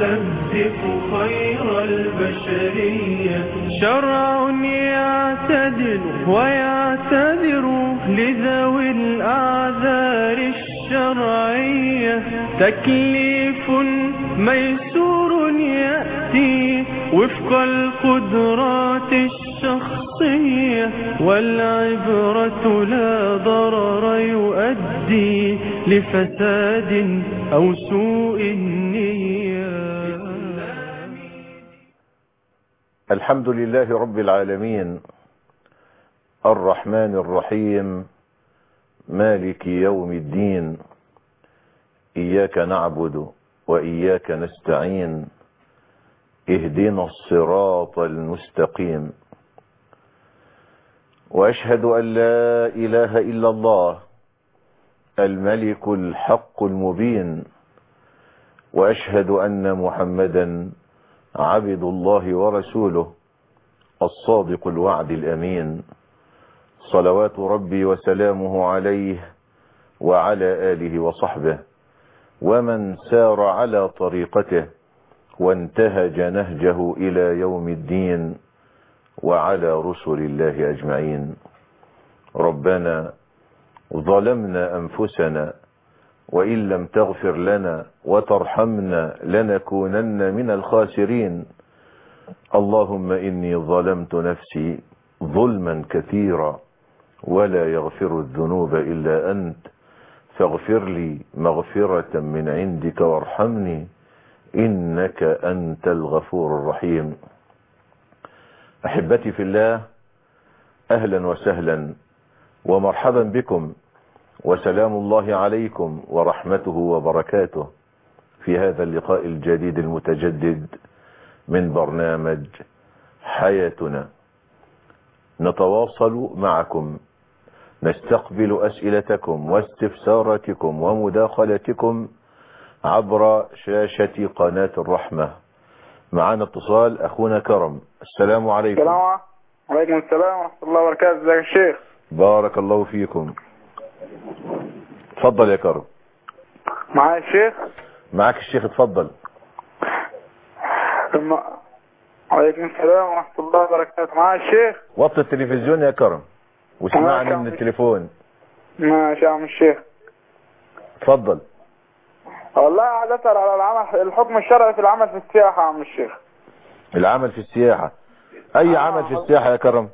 يصدق خير البشرية شرع يعتدل ويعتذر لذوي الأعذار الشرعية تكليف ميسور يأتي وفق القدرات الشخصية والعبرة لا ضرر يؤدي لفساد أو سوء النية الحمد لله رب العالمين الرحمن الرحيم مالك يوم الدين إياك نعبد وإياك نستعين اهدنا الصراط المستقيم وأشهد أن لا إله إلا الله الملك الحق المبين وأشهد أن محمدا عبد الله ورسوله الصادق الوعد الأمين صلوات ربي وسلامه عليه وعلى آله وصحبه ومن سار على طريقته وانتهج نهجه إلى يوم الدين وعلى رسل الله أجمعين ربنا ظلمنا أنفسنا وإن لم تغفر لنا وترحمنا لنكونن من الخاسرين اللهم إني ظلمت نفسي ظلما كثيرا ولا يغفر الذنوب إلا أنت فاغفر لي مغفرة من عندك وارحمني إنك أنت الغفور الرحيم أحبتي في الله أهلا وسهلا ومرحبا بكم وسلام الله عليكم ورحمته وبركاته في هذا اللقاء الجديد المتجدد من برنامج حياتنا نتواصل معكم نستقبل أسئلتكم واستفساراتكم ومداخلتكم عبر شاشة قناة الرحمة معنا اتصال أخونا كرم السلام عليكم السلام عليكم السلام ورحمة الله وبركاته ازيك يا شيخ بارك الله فيكم تفضل يا كرم معايا الشيخ معك الشيخ اتفضل ثم عليكم السلام ورحمة الله وبركاته معايا الشيخ وطي التلفزيون يا كرم واسمعني تمام. من التليفون ماشي يا عم الشيخ تفضل والله عايز اسأل على العمل الحكم الشرعي في العمل في السياحة يا عم الشيخ العمل في السياحة اي عمل في السياحة يا كرم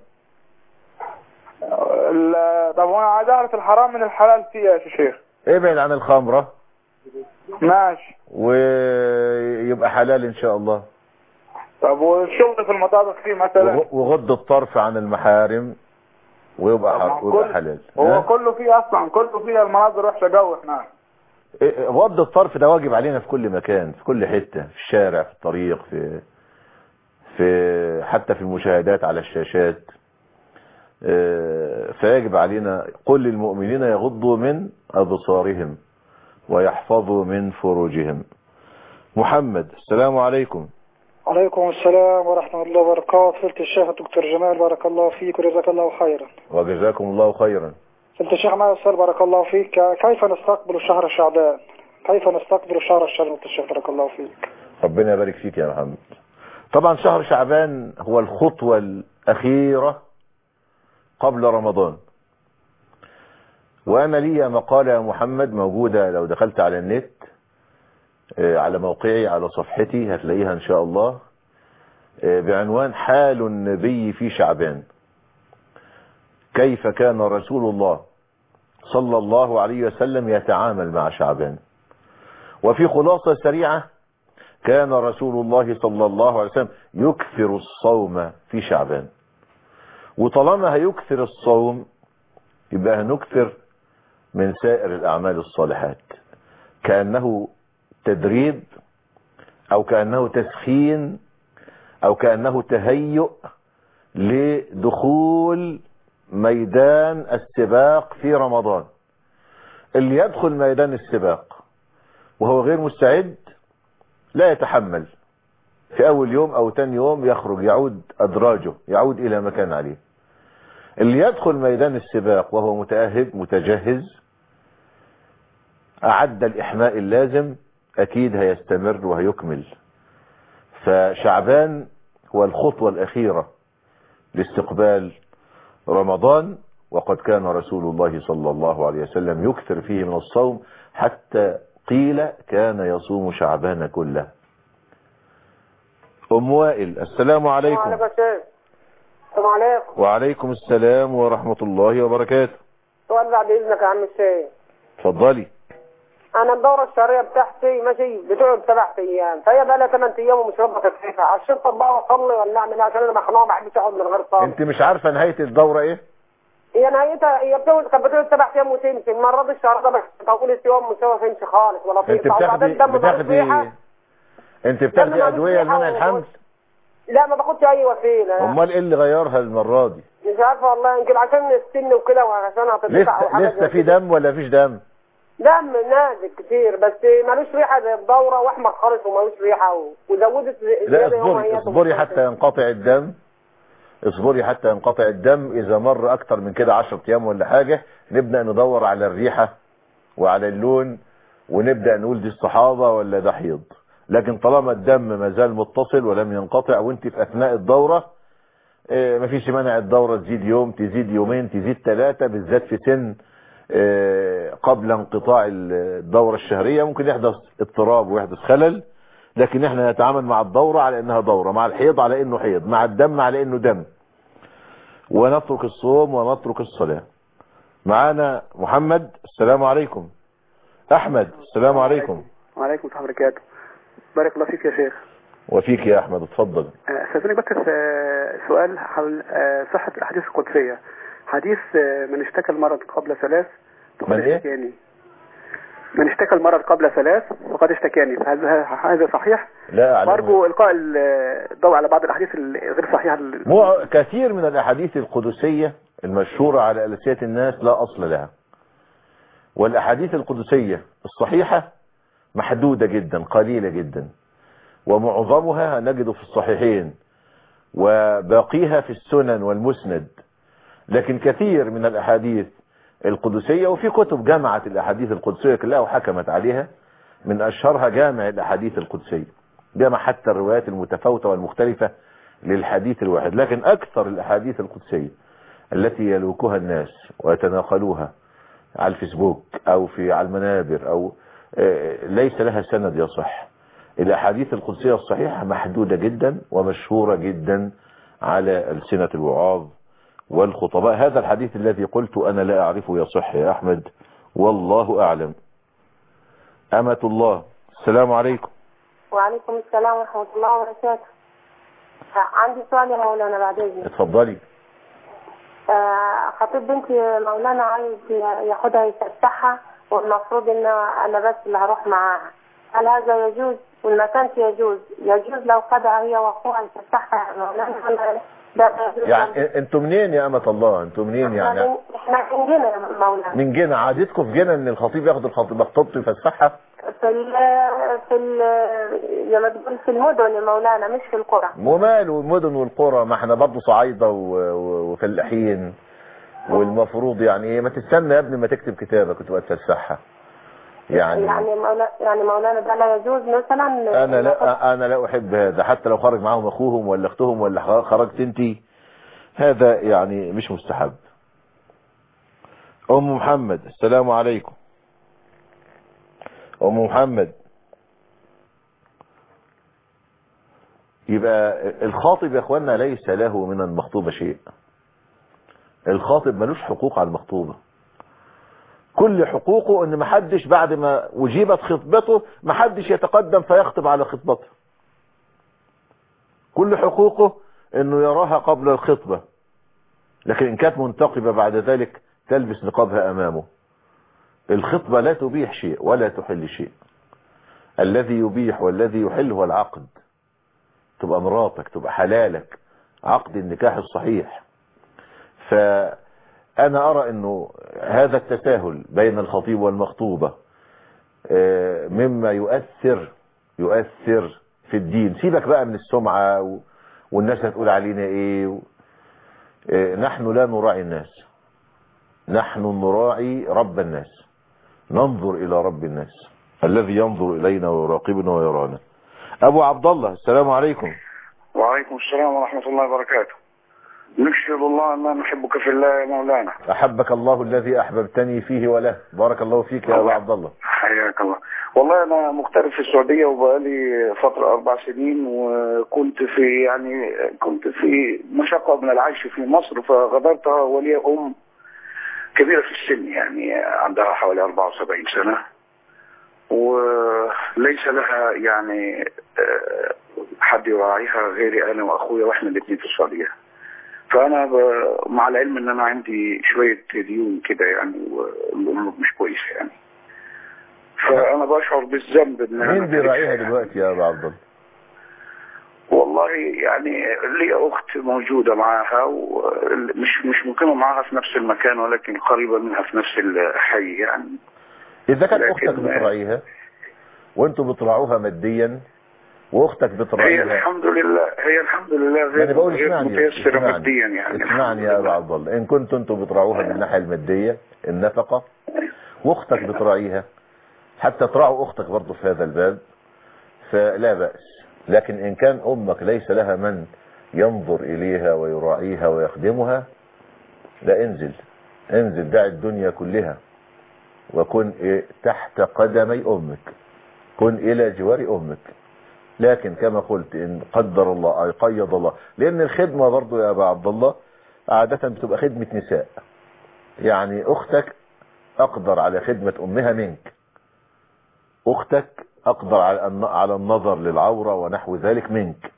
ال- طب وانا عايز اعرف الحرام من الحلال فيه يا شيخ ابعد عن الخمرة ماشي ويبقى حلال ان شاء الله طب والشغل في المطابخ فيه مثلا وغ- وغض الطرف عن المحارم ويبقى طب حر... ما هو ويبقى كل- حلال هو ها؟ كله فيه اصلا كله فيه المناظر وحشة جو هناك إيه، غض الطرف ده واجب علينا في كل مكان في كل حتة في الشارع في الطريق في في حتى في المشاهدات على الشاشات آه، فيجب علينا قل للمؤمنين يغضوا من أبصارهم ويحفظوا من فروجهم محمد السلام عليكم عليكم السلام ورحمة الله وبركاته فضلت الشيخ الدكتور جمال بارك الله فيك وجزاك الله خيرا وجزاكم الله خيرا فضلت الشيخ معي السؤال بارك الله فيك كيف نستقبل شهر شعبان كيف نستقبل شهر الشهر فضلت الشيخ بارك الله فيك ربنا يبارك فيك يا محمد طبعا شهر شعبان هو الخطوة الأخيرة قبل رمضان وأنا لي مقالة يا محمد موجودة لو دخلت على النت آه، على موقعي على صفحتي هتلاقيها إن شاء الله آه، بعنوان حال النبي في شعبان كيف كان رسول الله صلى الله عليه وسلم يتعامل مع شعبان وفي خلاصة سريعة كان رسول الله صلى الله عليه وسلم يكثر الصوم في شعبان وطالما هيكثر الصوم يبقى هنكثر من سائر الأعمال الصالحات كأنه تدريب أو كأنه تسخين أو كأنه تهيؤ لدخول ميدان السباق في رمضان اللي يدخل ميدان السباق وهو غير مستعد لا يتحمل في أول يوم أو تاني يوم يخرج يعود أدراجه يعود إلى مكان عليه اللي يدخل ميدان السباق وهو متأهب متجهز أعد الإحماء اللازم أكيد هيستمر وهيكمل فشعبان هو الخطوة الأخيرة لاستقبال رمضان وقد كان رسول الله صلى الله عليه وسلم يكثر فيه من الصوم حتى قيل كان يصوم شعبان كله أم وائل السلام عليكم وعليكم السلام السلام عليكم وعليكم السلام ورحمة الله وبركاته سؤال بعد اذنك يا عم الشيخ اتفضلي انا الدوره الشهريه بتاعتي ماشي بتقعد سبع ايام فهي بقى لها ثمان ايام ومش راضيه تكفيها على الشرطه بقى اصلي ولا اعمل ايه عشان انا مخنوق ما بحبش اقعد من غير صلاه انت مش عارفة نهاية الدورة ايه هي نهايتها هي بتقعد كانت بتقعد سبع ايام وتمشي المره دي الشهر ده بس طول اليوم مش هو فيمشي خالص ولا انت طيب بتاخدي بتاخدي انت بتاخدي ملوش ادوية ريحة لمنع الحمل لا ما باخدش اي وسيله امال ايه اللي غيرها المرة دي مش عارفه والله يمكن عشان السن وكده وعشان هتدفع او لسه حاجه لسه زي في كده. دم ولا فيش دم دم نازل كتير بس ملوش ريحه زي الدوره واحمر خالص وملوش ريحه و... وزودت لا زياده يوم اصبري هي اصبري حتى ينقطع الدم اصبري حتى ينقطع الدم اذا مر اكتر من كده 10 ايام ولا حاجة نبدأ ندور على الريحة وعلى اللون ونبدأ نقول دي الصحابة ولا ده حيض لكن طالما الدم ما زال متصل ولم ينقطع وانت في اثناء الدورة اه مفيش مانع الدورة تزيد يوم تزيد يومين تزيد ثلاثة بالذات في سن اه قبل انقطاع الدورة الشهرية ممكن يحدث اضطراب ويحدث خلل لكن احنا نتعامل مع الدورة على انها دورة مع الحيض على انه حيض مع الدم على انه دم ونترك الصوم ونترك الصلاة معانا محمد السلام عليكم احمد السلام عليكم وعليكم السلام وبركاته بارك الله فيك يا شيخ وفيك يا احمد اتفضل آه، استاذني بس آه، سؤال حول آه، صحة الأحاديث القدسية حديث آه، من اشتكى المرض قبل ثلاث فقد من إيه؟ اشتكاني من اشتكى المرض قبل ثلاث فقد اشتكاني هل هذا صحيح؟ لا أعلم وأرجو إلقاء ال- الضوء على بعض الأحاديث الغير صحيحة ال- مو كثير من الاحاديث القدسية المشهورة على ألسية الناس لا اصل لها والاحاديث القدسية الصحيحة محدودة جدا قليلة جدا ومعظمها نجد في الصحيحين وباقيها في السنن والمسند لكن كثير من الاحاديث القدسية وفي كتب جمعت الاحاديث القدسية كلها وحكمت عليها من اشهرها جامع الاحاديث القدسية جمع حتى الروايات المتفاوتة والمختلفة للحديث الواحد لكن اكثر الاحاديث القدسية التي يلوكها الناس ويتناقلوها على الفيسبوك او في على المنابر او آه، ليس لها سند يصح الاحاديث القدسية الصحيحة محدودة جدا ومشهورة جدا على ألسنة الوعاظ والخطباء هذا الحديث الذي قلت انا لا اعرفه يصح يا احمد والله اعلم امة الله السلام عليكم وعليكم السلام ورحمه الله وبركاته عندي سؤال يا مولانا بعد اذنك اتفضلي آه، خطيب بنتي مولانا عايز ياخدها يفتحها والمفروض ان انا بس اللي هروح معاها هل هذا يجوز وإن ما كانش يجوز يجوز لو خدها هي واخوها يفتحها يا مولانا ولا ده ما يجوز يعني انتوا منين يا امة الله انتوا منين يعني إحنا- احنا عندنا يا مولانا من جنة عادتكم في جنة ان الخطيب ياخد الخطيبة خطيبته يفسحها في ال في ال لما تقول في المدن يا مولانا مش في القرى وماله المدن والقرى ما احنا برضه صعايدة و- و- وفلاحين والمفروض يعني ايه ما تستنى يا ابني ما تكتب كتابك وتبقى تفسحها يعني يعني مولا يعني مولانا ده لا يجوز مثلا انا لا انا لا احب هذا حتى لو خرج معاهم اخوهم ولا اختهم ولا خرجت انتي هذا يعني مش مستحب ام محمد السلام عليكم ام محمد يبقى الخاطب يا اخوانا ليس له من المخطوبة شيء الخاطب ملوش حقوق على المخطوبة كل حقوقه ان محدش بعد ما اجيبت خطبته محدش يتقدم فيخطب على خطبته كل حقوقه انه يراها قبل الخطبة لكن ان كانت منتقبة بعد ذلك تلبس نقابها امامه الخطبة لا تبيح شيء ولا تحل شيء الذي يبيح والذي يحل هو العقد تبقى مراتك تبقى حلالك عقد النكاح الصحيح فأنا أرى أنه هذا التساهل بين الخطيب والمخطوبة آه، مما يؤثر يؤثر في الدين سيبك بقى من السمعة و- والناس هتقول علينا ايه و- آه، نحن لا نراعي الناس نحن نراعي رب الناس ننظر إلى رب الناس الذي ينظر إلينا ويراقبنا ويرانا ابو عبد الله السلام عليكم وعليكم السلام ورحمة الله وبركاته نشهد الله أننا نحبك في الله يا مولانا احبك الله الذي احببتني فيه وله بارك الله فيك يا ابو عبد الله حياك الله والله أنا مغترب في السعودية وبقالي فترة أربع سنين وكنت في يعني كنت في مشقة من العيش في مصر فغادرتها ولي أم كبيرة في السن يعني عندها حوالي 74 سنة وليس لها يعني آه، حد يراعيها غيري أنا وأخويا وإحنا الاثنين في السعودية فأنا ب- مع العلم إن أنا عندي شوية ديون كده يعني والأمور مش كويسة يعني فأنا بشعر بالذنب إن أنا مين بيراعيها يعني. دلوقتي يا ابو عبد الله والله يعني لي اخت موجوده معاها ومش مش مقيمه معاها في نفس المكان ولكن قريبه منها في نفس الحي يعني اذا كانت لكن- اختك بتراعيها وانتوا بتراعوها ماديا واختك هي بتراعيها الحمد لله هي الحمد لله ما انا غير بقول غير اسمعني متيسره اسمعني ماديا يعني اسمعني يا ابو عبد الله ان كنتوا انتوا بتراعوها من الناحيه الماديه النفقه واختك بتراعيها حتى تراعوا اختك برضه في هذا الباب فلا باس لكن ان كان امك ليس لها من ينظر اليها ويراعيها ويخدمها لا انزل انزل دع الدنيا كلها وكن إيه تحت قدمي امك كن الى جوار امك لكن كما قلت ان قدر الله اي قيض الله لان الخدمة برضو يا ابا عبد الله عادة بتبقى خدمة نساء يعني اختك اقدر على خدمة امها منك اختك اقدر على الن- على النظر للعورة ونحو ذلك منك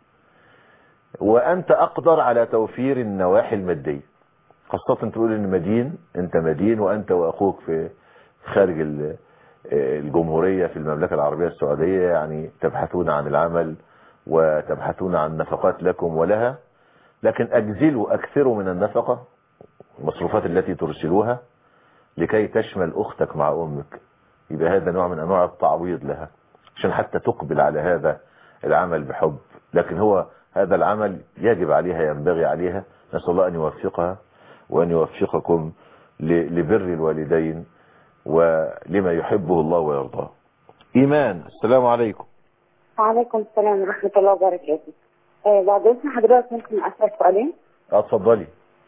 وانت اقدر على توفير النواحي المادية خاصة تقول ان مدين انت مدين وانت واخوك في خارج ال- الجمهورية في المملكة العربية السعودية يعني تبحثون عن العمل وتبحثون عن نفقات لكم ولها لكن اجزلوا اكثروا من النفقة المصروفات التي ترسلوها لكي تشمل اختك مع امك يبقى هذا نوع من انواع التعويض لها عشان حتى تقبل على هذا العمل بحب لكن هو هذا العمل يجب عليها ينبغي عليها نسأل الله ان يوفقها وان يوفقكم ل- لبر الوالدين ولما يحبه الله ويرضاه ايمان السلام عليكم وعليكم السلام ورحمة الله وبركاته آه بعد إذن حضرتك ممكن أسأل سؤالين اتفضلي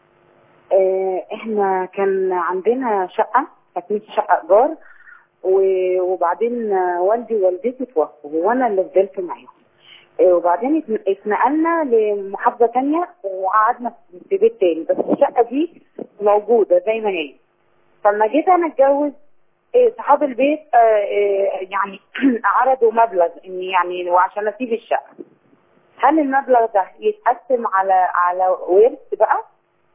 آه إحنا كان عندنا شقة كانت مش شقة إيجار و- وبعدين آه، والدي ووالدتي توفوا وأنا اللي فضلت معاهم آه وبعدين اتن- اتنقلنا لمحافظة تانية وقعدنا في بيت تاني بس الشقة دي موجودة زي ما هي فلما جيت أنا أتجوز إيه، صحاب البيت آه، آه، يعني عرضوا مبلغ ان يعني وعشان اسيب الشقه هل المبلغ ده يتقسم على على ورث بقى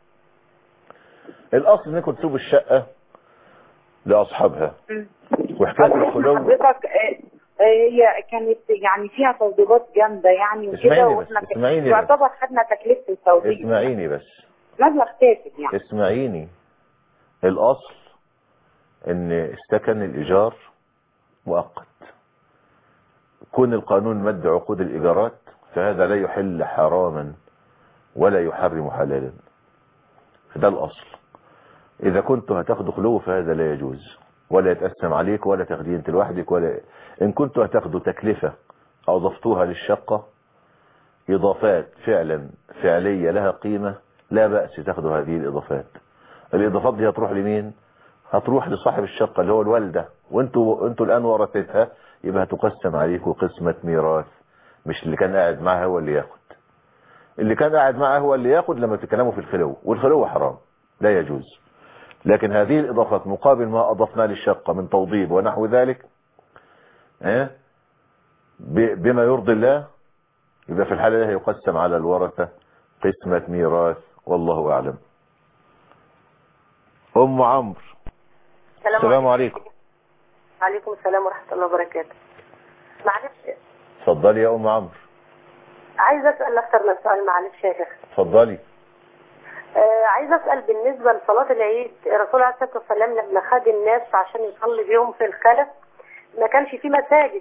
الاصل انكم تسيبوا الشقة لاصحابها وحكاية أصل إحنا الخلو حضرتك آه، آه، هي كانت يعني فيها توضيبات جامده يعني وكده اسمعيني بس، واحنا ك- اسمعيني بس. يعتبر خدنا تكلفه التوضيب اسمعيني بس مبلغ تافه يعني اسمعيني الاصل ان السكن الايجار مؤقت كون القانون مد عقود الايجارات فهذا لا يحل حراما ولا يحرم حلالا ده الاصل اذا كنتوا هتاخدوا خلو فهذا لا يجوز ولا يتقسم عليك ولا تاخديه انت لوحدك ولا ان كنتوا هتاخدوا تكلفة اضفتوها للشقة اضافات فعلا فعلية لها قيمة لا بأس تاخدوا هذه الاضافات الاضافات دي هتروح لمين هتروح لصاحب الشقة اللي هو الوالدة وانتوا انتوا الان ورثتها يبقى هتقسم عليكم قسمة ميراث مش اللي كان قاعد معاها هو اللي ياخد اللي كان قاعد معاه هو اللي ياخد لما تتكلموا في الخلو والخلو حرام لا يجوز لكن هذه الإضافات مقابل ما أضفنا للشقة من توضيب ونحو ذلك اه ب- بما يرضي الله يبقى في الحالة دي يقسم على الورثة قسمة ميراث والله أعلم أم عمرو السلام عليكم وعليكم السلام ورحمة الله وبركاته معلش اتفضلي يا أم عمرو عايزة أسأل أكتر من سؤال معلش يا شيخ اتفضلي آه عايزة أسأل بالنسبة لصلاة العيد الرسول عليه الصلاة والسلام لما خد الناس عشان يصلي بيهم في الخلف ما كانش في مساجد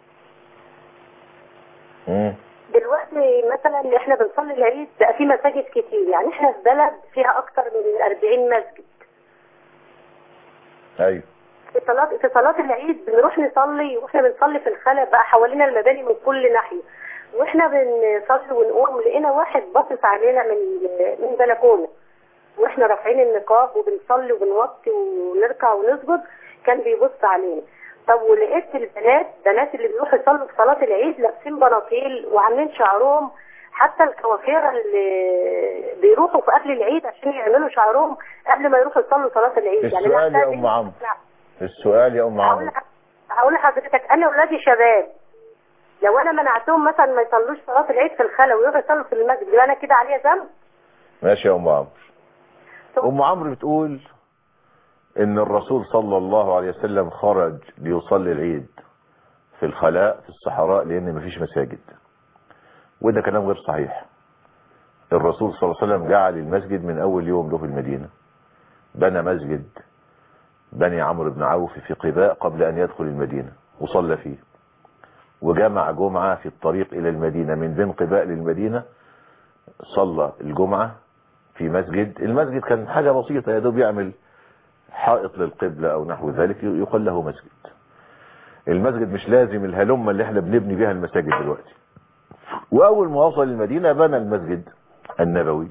مم. دلوقتي مثلا احنا بنصلي العيد بقى في مساجد كتير يعني احنا في بلد فيها اكتر من 40 مسجد أيوه في صلاة في صلاة العيد بنروح نصلي واحنا بنصلي في الخلا بقى حوالينا المباني من كل ناحية واحنا بنصلي ونقوم لقينا واحد باصص علينا من من بلكونة واحنا رافعين النقاب وبنصلي وبنوطي ونركع ونسجد كان بيبص علينا طب ولقيت البنات بنات اللي بيروحوا يصلوا في صلاة العيد لابسين بناطيل وعاملين شعرهم حتى الكوافير اللي بيروحوا في قبل العيد عشان يعملوا شعرهم قبل ما يروحوا يصلوا صلاة العيد السؤال لأحسن يا دي- أم عمرو. السؤال يا ام هقول عمرو لح- هقول لحضرتك انا ولادي شباب لو انا منعتهم مثلا ما يصلوش صلاه العيد في الخلا ويروحوا يصلوا في المسجد يبقى انا كده عليا ذنب ماشي يا ام عمرو ام عمرو بتقول ان الرسول صلى الله عليه وسلم خرج ليصلي العيد في الخلاء في الصحراء لان مفيش مساجد وده كلام غير صحيح الرسول صلى الله عليه وسلم جعل المسجد من اول يوم له في المدينة بنى مسجد بني عمرو بن عوف في قباء قبل ان يدخل المدينة وصلى فيه وجمع جمعة في الطريق الى المدينة من بين قباء للمدينة صلى الجمعة في مسجد المسجد كان حاجة بسيطة يا دوب يعمل حائط للقبلة او نحو ذلك يقال له مسجد المسجد مش لازم الهلمة اللي احنا بنبني بيها المساجد دلوقتي واول ما وصل المدينة بنى المسجد النبوي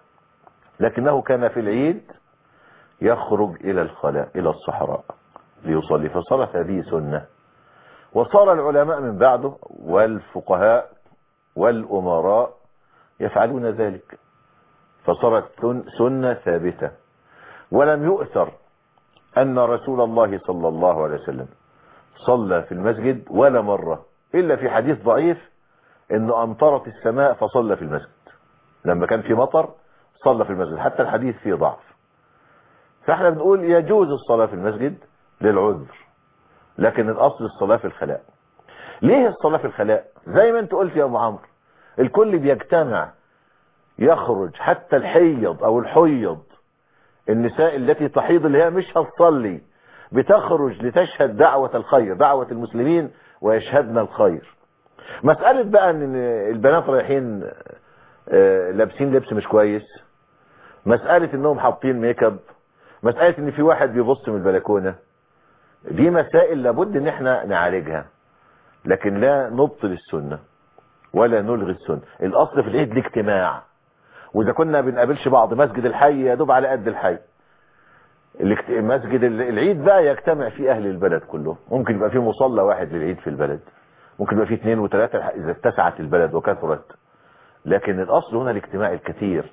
لكنه كان في العيد يخرج الى الخلاء الى الصحراء ليصلي فصارت هذه سنة وصار العلماء من بعده والفقهاء والامراء يفعلون ذلك فصارت سن- سنة ثابتة ولم يؤثر أن رسول الله صلى الله عليه وسلم صلى في المسجد ولا مرة إلا في حديث ضعيف أنه أمطرت السماء فصلى في المسجد لما كان في مطر صلى في المسجد حتى الحديث فيه ضعف فاحنا بنقول يجوز الصلاة في المسجد للعذر لكن الأصل الصلاة في الخلاء ليه الصلاة في الخلاء زي ما انت قلت يا أبو عمرو الكل بيجتمع يخرج حتى الحيض او الحيض النساء التي تحيض اللي هي مش هتصلي بتخرج لتشهد دعوة الخير دعوة المسلمين ويشهدنا الخير مسألة بقى ان البنات رايحين آه، لابسين لبس مش كويس مسألة انهم حاطين ميك اب مسألة ان في واحد بيبص من البلكونة دي مسائل لابد ان احنا نعالجها لكن لا نبطل السنة ولا نلغي السنة الاصل في العيد الاجتماع واذا كنا بنقابلش بعض مسجد الحي يا دوب على قد الحي الاجت- مسجد ال- العيد بقى يجتمع فيه اهل البلد كلهم ممكن يبقى فيه مصلى واحد للعيد في البلد ممكن يبقى فيه اثنين وثلاثة اذا اتسعت البلد وكثرت لكن الاصل هنا الاجتماع الكثير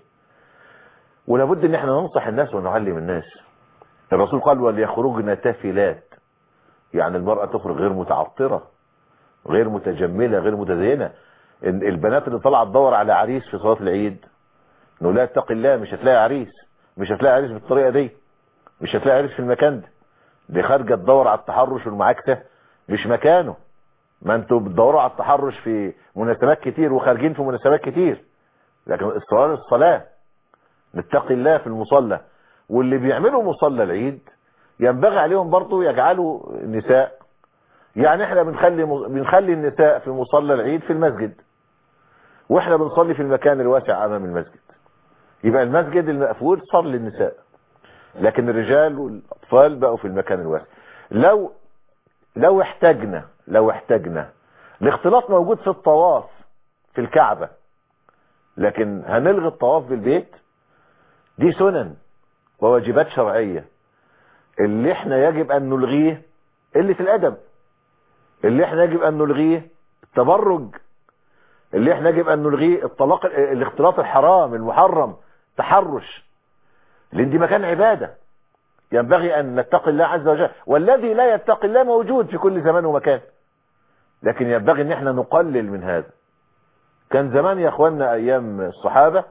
ولابد ان احنا ننصح الناس ونعلم الناس الرسول قال وليخرجن تافلات يعني المرأة تخرج غير متعطرة غير متجملة غير متزينة إن البنات اللي طالعه تدور على عريس في صلاة العيد نقول لها اتقي الله مش هتلاقي عريس مش هتلاقي عريس بالطريقة دي مش هتلاقي عريس في المكان ده دي خارجة تدور على التحرش والمعاكسة مش مكانه ما انتوا بتدوروا على التحرش في مناسبات كتير وخارجين في مناسبات كتير لكن الصلاة الصلاة نتقي الله في المصلى واللي بيعملوا مصلى العيد ينبغي عليهم برضو يجعلوا النساء يعني احنا بنخلي بنخلي النساء في مصلى العيد في المسجد واحنا بنصلي في المكان الواسع امام المسجد يبقى المسجد المقفول صار للنساء لكن الرجال والاطفال بقوا في المكان الواسع لو لو احتاجنا لو احتاجنا الاختلاط موجود في الطواف في الكعبة لكن هنلغي الطواف بالبيت دي سنن وواجبات شرعية اللي احنا يجب ان نلغيه اللي في الادب اللي احنا يجب ان نلغيه التبرج اللي احنا يجب ان نلغيه الطلاق الاختلاط الحرام المحرم تحرش لان دي مكان عبادة ينبغي ان نتقي الله عز وجل والذي لا يتقي الله موجود في كل زمان ومكان لكن ينبغي ان احنا نقلل من هذا كان زمان يا اخواننا ايام الصحابة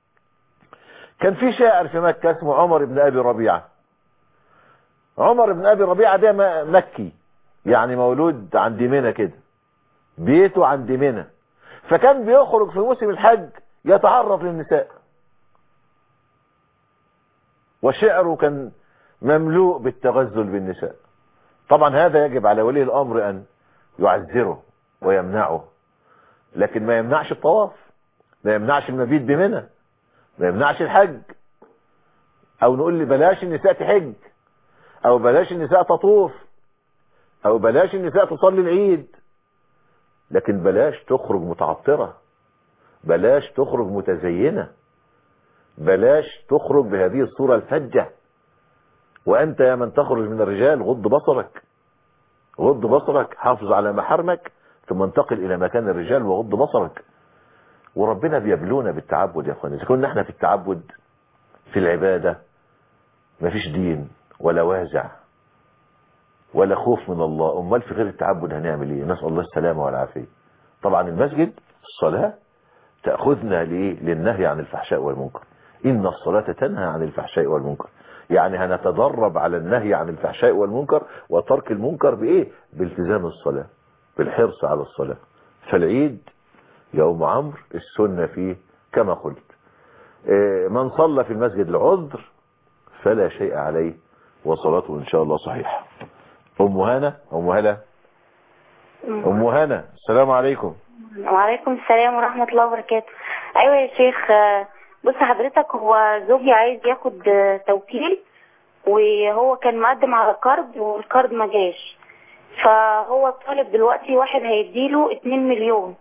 كان في شاعر في مكة اسمه عمر بن ابي ربيعة عمر بن ابي ربيعة ده مكي يعني مولود عند منى كده بيته عند منى فكان بيخرج في موسم الحج يتعرف للنساء وشعره كان مملوء بالتغزل بالنساء طبعا هذا يجب على ولي الامر ان يعذره ويمنعه لكن ما يمنعش الطواف ما يمنعش المبيت بمنى ما يمنعش الحج او نقول لي بلاش النساء تحج او بلاش النساء تطوف او بلاش النساء تصلي العيد لكن بلاش تخرج متعطرة بلاش تخرج متزينة بلاش تخرج بهذه الصورة الفجة وانت يا من تخرج من الرجال غض بصرك غض بصرك حافظ على محارمك ثم انتقل الى مكان الرجال وغض بصرك وربنا بيبلونا بالتعبد يا اخواني اذا كنا احنا في التعبد في العبادة مفيش دين ولا وازع ولا خوف من الله امال في غير التعبد هنعمل ايه نسأل الله السلامة والعافية طبعا المسجد الصلاة تأخذنا لإيه؟ للنهي عن الفحشاء والمنكر إن الصلاة تنهى عن الفحشاء والمنكر يعني هنتدرب على النهي عن الفحشاء والمنكر وترك المنكر بإيه بالتزام الصلاة بالحرص على الصلاة فالعيد يوم عمرو السنة فيه كما قلت إيه، من صلى في المسجد العذر فلا شيء عليه وصلاته إن شاء الله صحيحة أم هنا أم هلا أم هنا السلام عليكم وعليكم السلام ورحمة الله وبركاته أيوة يا شيخ آه، بص حضرتك هو زوجي عايز ياخد آه، توكيل وهو كان مقدم على قرض والقرض ما جاش فهو طالب دلوقتي واحد هيديله 2 مليون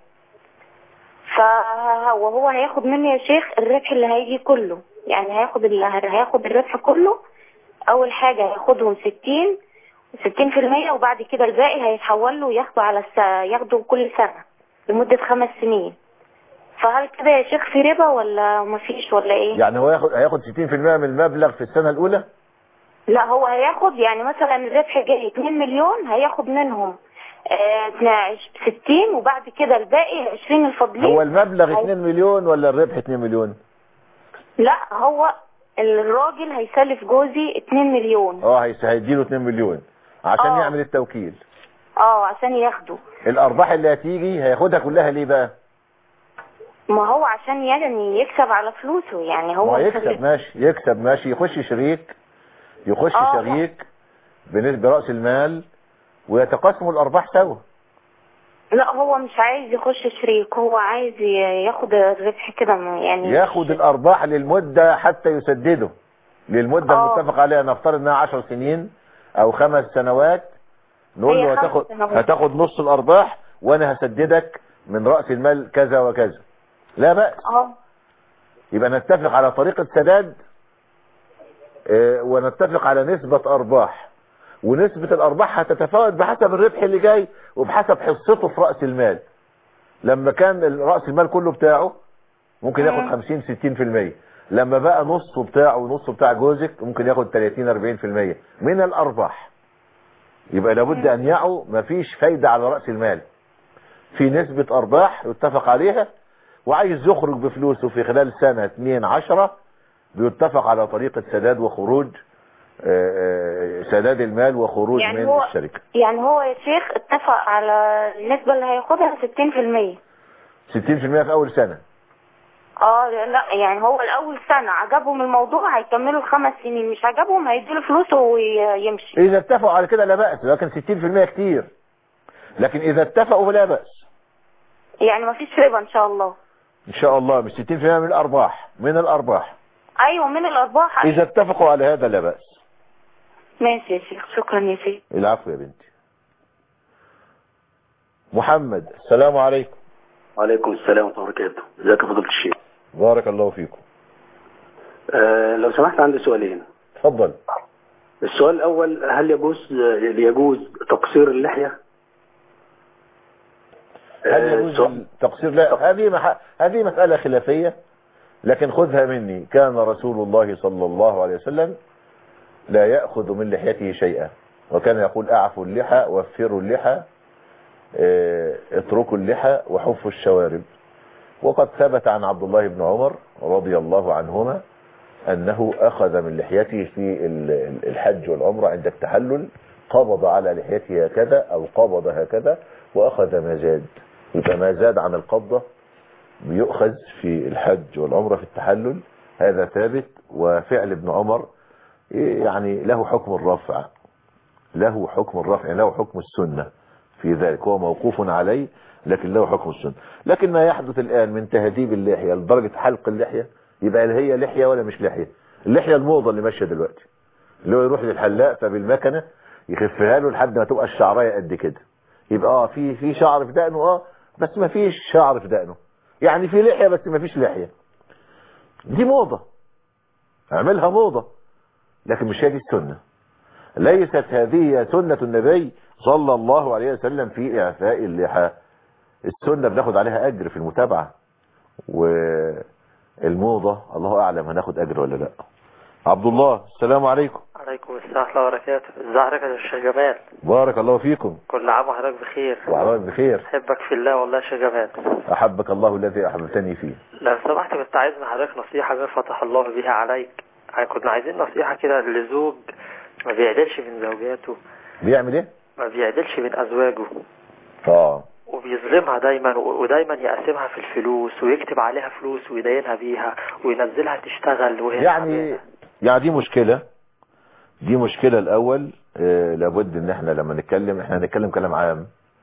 فهو هياخد مني يا شيخ الربح اللي هيجي كله يعني هياخد ال- هياخد الربح كله أول حاجة هياخدهم 60 60 في المية وبعد كده الباقي هيتحول له ياخده على الس... ياخده كل سنة لمدة خمس سنين فهل كده يا شيخ في ربا ولا مفيش ولا ايه يعني هو ياخد هياخد 60% من المبلغ في السنة الأولى لا هو هياخد يعني مثلا الربح جاي 2 مليون هياخد منهم آه 60 وبعد كده الباقي 20 الفاضلين هو المبلغ هي- 2 مليون ولا الربح 2 مليون لا هو الراجل هيسلف جوزي 2 مليون اه هيس- هيديله 2 مليون عشان آه. يعمل التوكيل اه عشان ياخده الأرباح اللي هتيجي هياخدها كلها ليه بقى ما هو عشان يعني يكسب على فلوسه يعني هو هو يكسب مسلف- ماشي يكسب ماشي يخش شريك يخش آه. شريك بنسبة رأس المال ويتقاسموا الأرباح سوا لا هو مش عايز يخش شريك هو عايز ي- ياخد الربح كده يعني ياخد الأرباح للمدة حتى يسدده للمدة آه. المتفق عليها نفترض انها 10 سنين او خمس سنوات نقول هي له خمس هتاخد سنوات. هتاخد نص الأرباح وانا هسددك من رأس المال كذا وكذا لا بأس اه يبقى نتفق على طريقة سداد آه، ونتفق على نسبة أرباح ونسبة الأرباح هتتفاوت بحسب الربح اللي جاي وبحسب حصته في رأس المال لما كان رأس المال كله بتاعه ممكن ياخد مم. 50 60% لما بقى نصه بتاعه ونصه بتاع جوزك ممكن ياخد 30 40% من الأرباح يبقى لابد أن يعوا مفيش فايدة على رأس المال في نسبة أرباح يتفق عليها وعايز يخرج بفلوسه في خلال سنة 2 10 بيتفق على طريقة سداد وخروج آه، آه، سداد المال وخروج يعني من هو الشركة يعني هو يا شيخ اتفق على النسبة اللي هياخدها 60% 60% في أول سنة اه لا يعني هو الاول سنة عجبهم الموضوع هيكملوا الخمس سنين مش عجبهم هيديله فلوسه ويمشي إذا اتفقوا على كده لا بأس لكن 60% كتير لكن إذا اتفقوا فلا بأس يعني مفيش ربا ان شاء الله إن شاء الله مش 60% من الأرباح من الأرباح ايوه من الارباح إذا اتفقوا على هذا لا بأس ماشي يا شيخ شكرا يا شيخ العفو يا بنتي محمد السلام عليكم وعليكم السلام ورحمة الله وبركاته ازيك يا فضيلة الشيخ بارك الله فيكم أه لو سمحت عندي سؤالين تفضل السؤال الأول هل يجوز يجوز تقصير اللحية هل آه، يجوز سؤال- التقصير لا هذه مح... هذه مسألة خلافية لكن خذها مني كان رسول الله صلى الله عليه وسلم لا يأخذ من لحيته شيئا وكان يقول أعفوا اللحى وفروا اللحى آه، اتركوا اللحى وحفوا الشوارب وقد ثبت عن عبد الله بن عمر رضي الله عنهما أنه أخذ من لحيته في ال- الحج والعمرة عند التحلل قبض على لحيته هكذا أو قبض هكذا وأخذ ما زاد يبقى ما زاد عن القبضة بيؤخذ في الحج والعمرة في التحلل هذا ثابت وفعل ابن عمر إيه يعني له حكم الرفع له حكم الرفع يعني له حكم السنة في ذلك هو موقوف عليه لكن له حكم السنة لكن ما يحدث الآن من تهذيب اللحية لدرجة حلق اللحية يبقى هل هي لحية ولا مش لحية اللحية الموضة اللي ماشية دلوقتي اللي هو يروح للحلاق فبالمكنه يخفها له لحد ما تبقى الشعرايه قد كده يبقى اه في في شعر في دقنه اه بس ما فيش شعر في دقنه يعني في لحيه بس ما فيش لحيه دي موضه اعملها موضه لكن مش هي دي السنه ليست هذه سنه النبي صلى الله عليه وسلم في اعفاء اللحى السنه بناخد عليها اجر في المتابعه والموضه الله اعلم هناخد اجر ولا لا عبد الله السلام عليكم عليكم السلام ورحمة الله وبركاته ازي حضرتك يا شيخ جمال بارك الله فيكم كل عام وحضرتك بخير وعليك بخير احبك في الله والله يا شيخ جمال احبك الله الذي احببتني فيه لو سمحت كنت عايز من حضرتك نصيحة ما فتح الله بها عليك يعني كنا عايزين نصيحة كده لزوج ما بيعدلش من زوجاته بيعمل ايه ما بيعدلش من ازواجه اه وبيظلمها دايما و- ودايما يقسمها في الفلوس ويكتب عليها فلوس ويدينها بيها وينزلها تشتغل وهي يعني يعني دي مشكلة دي مشكلة الأول آه، لابد إن إحنا لما نتكلم إحنا هنتكلم كلام عام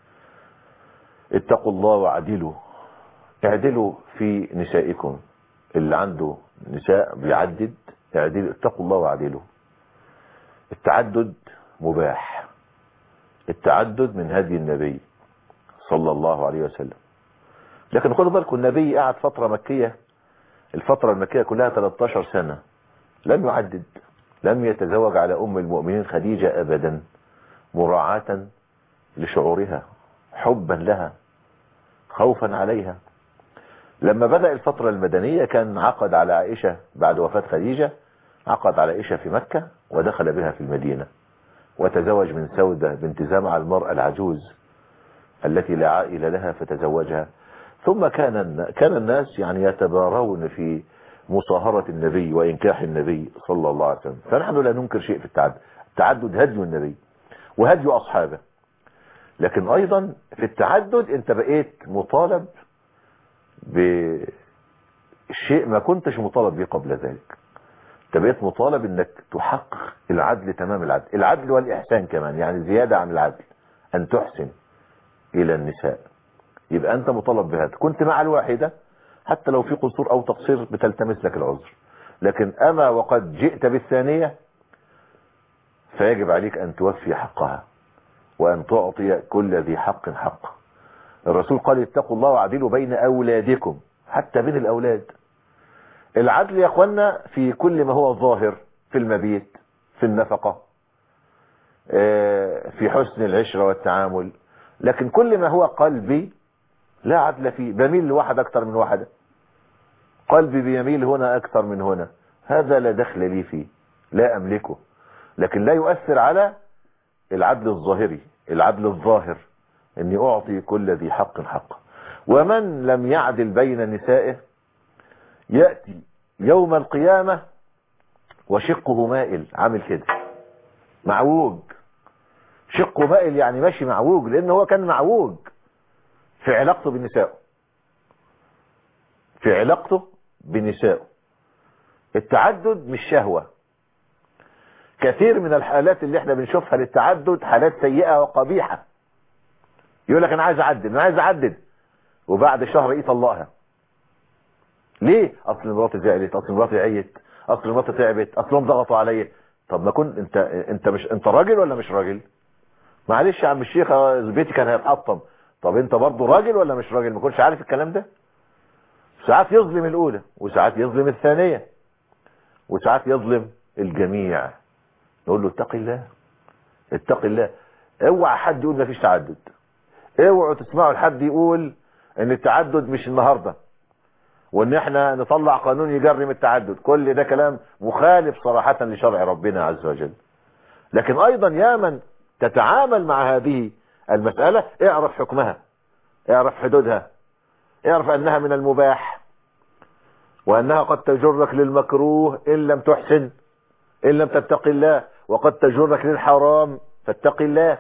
اتقوا الله وعدلوا اعدلوا في نسائكم اللي عنده نساء بيعدد اعدلوا اتقوا الله وعدلوا التعدد مباح التعدد من هدي النبي صلى الله عليه وسلم لكن خدوا بالكم النبي قعد فترة مكية الفترة المكية كلها 13 سنة لم يعدد لم يتزوج على أم المؤمنين خديجة أبدا مراعاة لشعورها حبا لها خوفا عليها لما بدأ الفترة المدنية كان عقد على عائشة بعد وفاة خديجة عقد على عائشة في مكة ودخل بها في المدينة وتزوج من سودة بنت زمعة المرأة العجوز التي لا عائلة لها فتزوجها ثم كان كان الناس يعني يتبارون في مصاهرة النبي وإنكاح النبي صلى الله عليه وسلم فنحن لا ننكر شيء في التعدد التعدد هدي النبي وهدي أصحابه لكن أيضا في التعدد أنت بقيت مطالب بشيء ما كنتش مطالب به قبل ذلك انت بقيت مطالب انك تحقق العدل تمام العدل العدل والإحسان كمان يعني زيادة عن العدل أن تحسن إلى النساء يبقى أنت مطالب بهذا كنت مع الواحدة حتى لو في قصور أو تقصير بتلتمس لك العذر لكن أما وقد جئت بالثانية فيجب عليك أن توفي حقها وأن تعطي كل ذي حق حقه الرسول قال اتقوا الله وعدلوا بين أولادكم حتى بين الأولاد العدل يا أخوانا في كل ما هو ظاهر في المبيت في النفقة آه، في حسن العشرة والتعامل لكن كل ما هو قلبي لا عدل فيه بميل لواحد أكثر من واحدة قلبي بيميل هنا أكثر من هنا هذا لا دخل لي فيه لا أملكه لكن لا يؤثر على العدل الظاهري العدل الظاهر اني اعطي كل ذي حق حقه ومن لم يعدل بين نسائه يأتي يوم القيامة وشقه مائل عامل كده معوج شقه مائل يعني ماشي معوج لان هو كان معوج في علاقته بنسائه في علاقته بنسائه التعدد مش شهوة كثير من الحالات اللي احنا بنشوفها للتعدد حالات سيئة وقبيحة يقول لك انا عايز اعدد انا عايز اعدد وبعد شهر ايه طلقها ليه اصل مراتي زعلت اصل مراتي عيت اصل مراتي تعبت اصلهم ضغطوا عليا طب ما كنت انت انت مش انت راجل ولا مش راجل معلش يا عم الشيخ بيتي كان هيتحطم طب انت برضه راجل ولا مش راجل ما كنتش عارف الكلام ده ساعات يظلم الاولى وساعات يظلم الثانية وساعات يظلم الجميع نقول له اتق الله اتق الله اوعى حد يقول مفيش تعدد اوعوا تسمعوا لحد يقول ان التعدد مش النهارده وان احنا نطلع قانون يجرم التعدد كل ده كلام مخالف صراحة لشرع ربنا عز وجل لكن ايضا يا من تتعامل مع هذه المسألة اعرف حكمها اعرف حدودها اعرف انها من المباح وانها قد تجرك للمكروه ان لم تحسن ان لم تتق الله وقد تجرك للحرام فاتق الله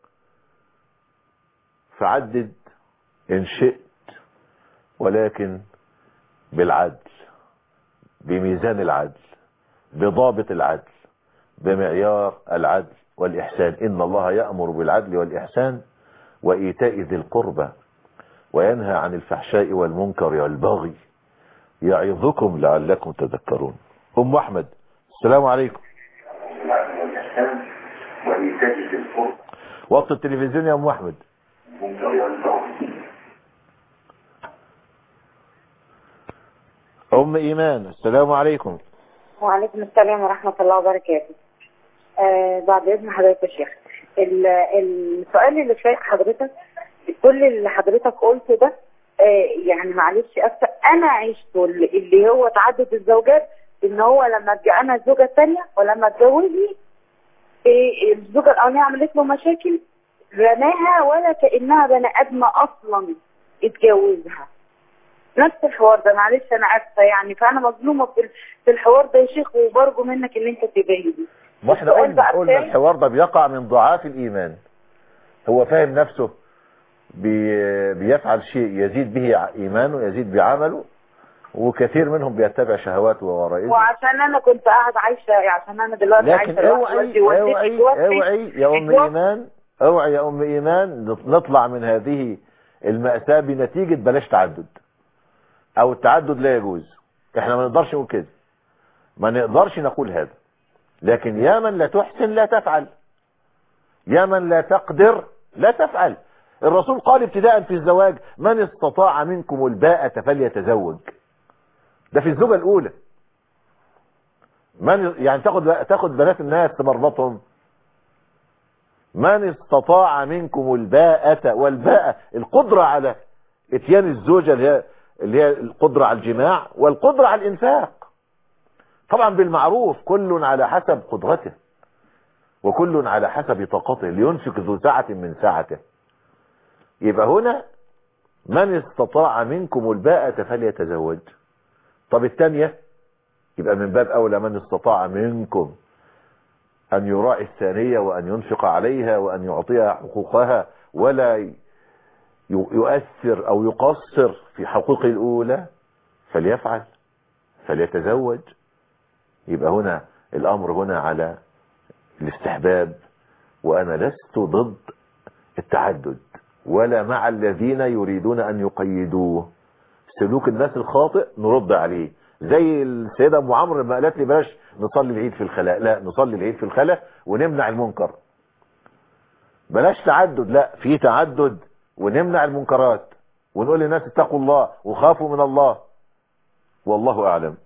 فعدد ان شئت ولكن بالعدل بميزان العدل بضابط العدل بمعيار العدل والإحسان إن الله يأمر بالعدل والإحسان وإيتاء ذي القربى وينهى عن الفحشاء والمنكر والبغي يعظكم لعلكم تذكرون أم أحمد السلام عليكم ولتجد الفرصة وطي التلفزيون يا ام احمد ام ايمان السلام عليكم وعليكم السلام ورحمة الله وبركاته آه بعد إذن حضرتك يا شيخ ال- السؤال اللي شايف حضرتك كل اللي حضرتك قلته ده آه يعني معلش أكتر أنا عشته اللي اللي هو تعدد الزوجات إن هو لما اتج- أنا الزوجة الثانية ولما اتجوزني آه الزوجة الأولانية عملت له مشاكل رماها ولا كأنها بني آدمة أصلا اتجوزها نفس الحوار ده معلش انا اسفه يعني فانا مظلومه في في الحوار ده يا شيخ وبرجو منك ان انت تبين ما احنا السؤال قلنا بقى قلنا الثاني. الحوار ده بيقع من ضعاف الايمان هو فاهم نفسه بي بيفعل شيء يزيد به ع- ايمانه يزيد بعمله وكثير منهم بيتبع شهواته وغرائزه وعشان انا كنت قاعده عايشه عشان انا دلوقتي لكن عايشه لوحدي اوعي والدي والدتي اوعي توفت. اوعي يا ام اتوفت. ايمان اوعي يا ام ايمان نط- نطلع من هذه المأساة بنتيجة بلاش تعدد او التعدد لا يجوز احنا ما نقدرش نقول كده ما نقدرش نقول هذا لكن يا من لا تحسن لا تفعل يا من لا تقدر لا تفعل الرسول قال ابتداء في الزواج من استطاع منكم الباءة فليتزوج ده في الزوجة الاولى من يعني تاخد تاخد بنات الناس تمربطهم من استطاع منكم الباءة والباءة القدرة على اتيان الزوجة اللي هي اللي هي القدرة على الجماع والقدرة على الانفاق طبعا بالمعروف كل على حسب قدرته وكل على حسب طاقته لينفق ذو سعة من سعته يبقى هنا من استطاع منكم الباءة فليتزوج طب الثانية يبقى من باب أولى من استطاع منكم أن يراعي الثانية وأن ينفق عليها وأن يعطيها حقوقها ولا ي- يؤثر أو يقصر في حقوق الأولى فليفعل فليتزوج يبقى هنا الأمر هنا على الاستحباب وأنا لست ضد التعدد ولا مع الذين يريدون أن يقيدوه سلوك الناس الخاطئ نرد عليه زي السيدة أم عمرو لما قالت لي بلاش نصلي العيد في الخلاء لا نصلي العيد في الخلاء ونمنع المنكر بلاش تعدد لا في تعدد ونمنع المنكرات ونقول للناس اتقوا الله وخافوا من الله والله أعلم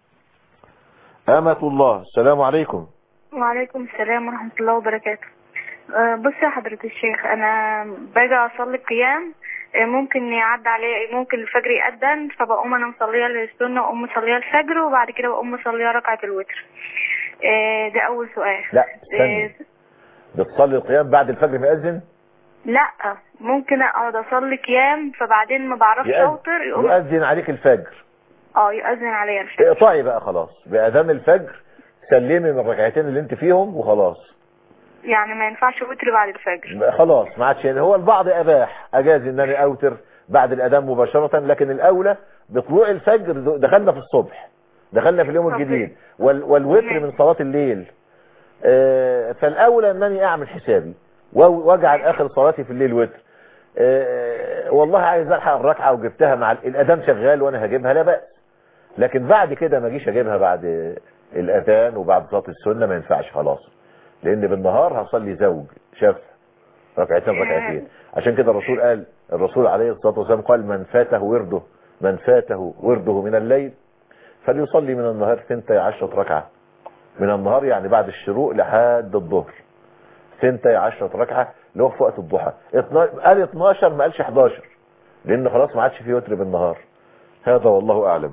أمة الله السلام عليكم وعليكم السلام ورحمة الله وبركاته أه، بص يا حضرة الشيخ أنا باجي أصلي قيام أه، ممكن يعدي علي ممكن الفجر يأذن فبقوم أنا مصلية السنة وأقوم مصلية الفجر وبعد كده بقوم مصلية ركعة الوتر أه، ده أول سؤال لا استني أه، بتصلي القيام بعد الفجر مأذن لا ممكن أقعد أصلي قيام فبعدين ما بعرفش يأذن, أوتر يقوم يؤذن عليك الفجر اه يأذن عليا الفجر اقطعي بقى خلاص بأذان الفجر سلمي من الركعتين اللي انت فيهم وخلاص يعني ما ينفعش وتر بعد الفجر بقى خلاص ما عادش هو البعض اباح اجاز ان انا اوتر بعد الاذان مباشرة لكن الاولى بطلوع الفجر دخلنا في الصبح دخلنا في اليوم الجديد وال والوتر من صلاة الليل آه، فالاولى انني اعمل حسابي و- واجعل اخر صلاتي في الليل وتر آه، والله عايز الحق الركعه وجبتها مع ال- الاذان شغال وانا هجيبها لا باس لكن بعد كده ما اجيش اجيبها بعد الاذان وبعد صلاه السنه ما ينفعش خلاص لان بالنهار هصلي زوج شاف ركعتين ركعتين عشان كده الرسول قال الرسول عليه الصلاه والسلام قال من فاته ورده من فاته ورده من الليل فليصلي من النهار ثنتي عشرة ركعه من النهار يعني بعد الشروق لحد الظهر ثنتي عشرة ركعة اللي هو في وقت الضحى اتنا- قال 12 ما قالش 11 لان خلاص ما عادش فيه وتر بالنهار هذا والله اعلم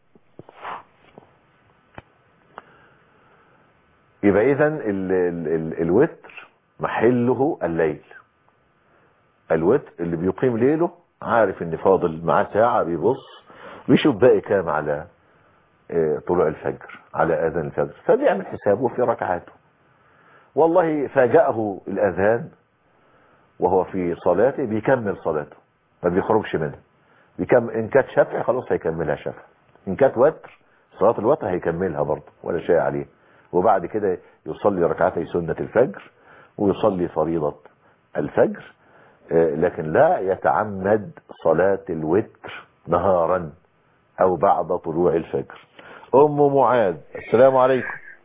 يبقى اذا ال ال ال الوتر محله الليل الوتر اللي بيقيم ليله عارف ان فاضل معاه ساعة بيبص بيشوف باقي كام على آه، طلوع الفجر على اذان الفجر فبيعمل حسابه في ركعاته والله فاجأه الاذان وهو في صلاته بيكمل صلاته ما بيخرجش منها بيكمل ان كانت شفع خلاص هيكملها شفع ان كانت وتر صلاة الوتر هيكملها برضه ولا شيء عليه وبعد كده يصلي ركعتي سنة الفجر ويصلي فريضة الفجر آه، لكن لا يتعمد صلاة الوتر نهارا او بعد طلوع الفجر ام معاذ السلام عليكم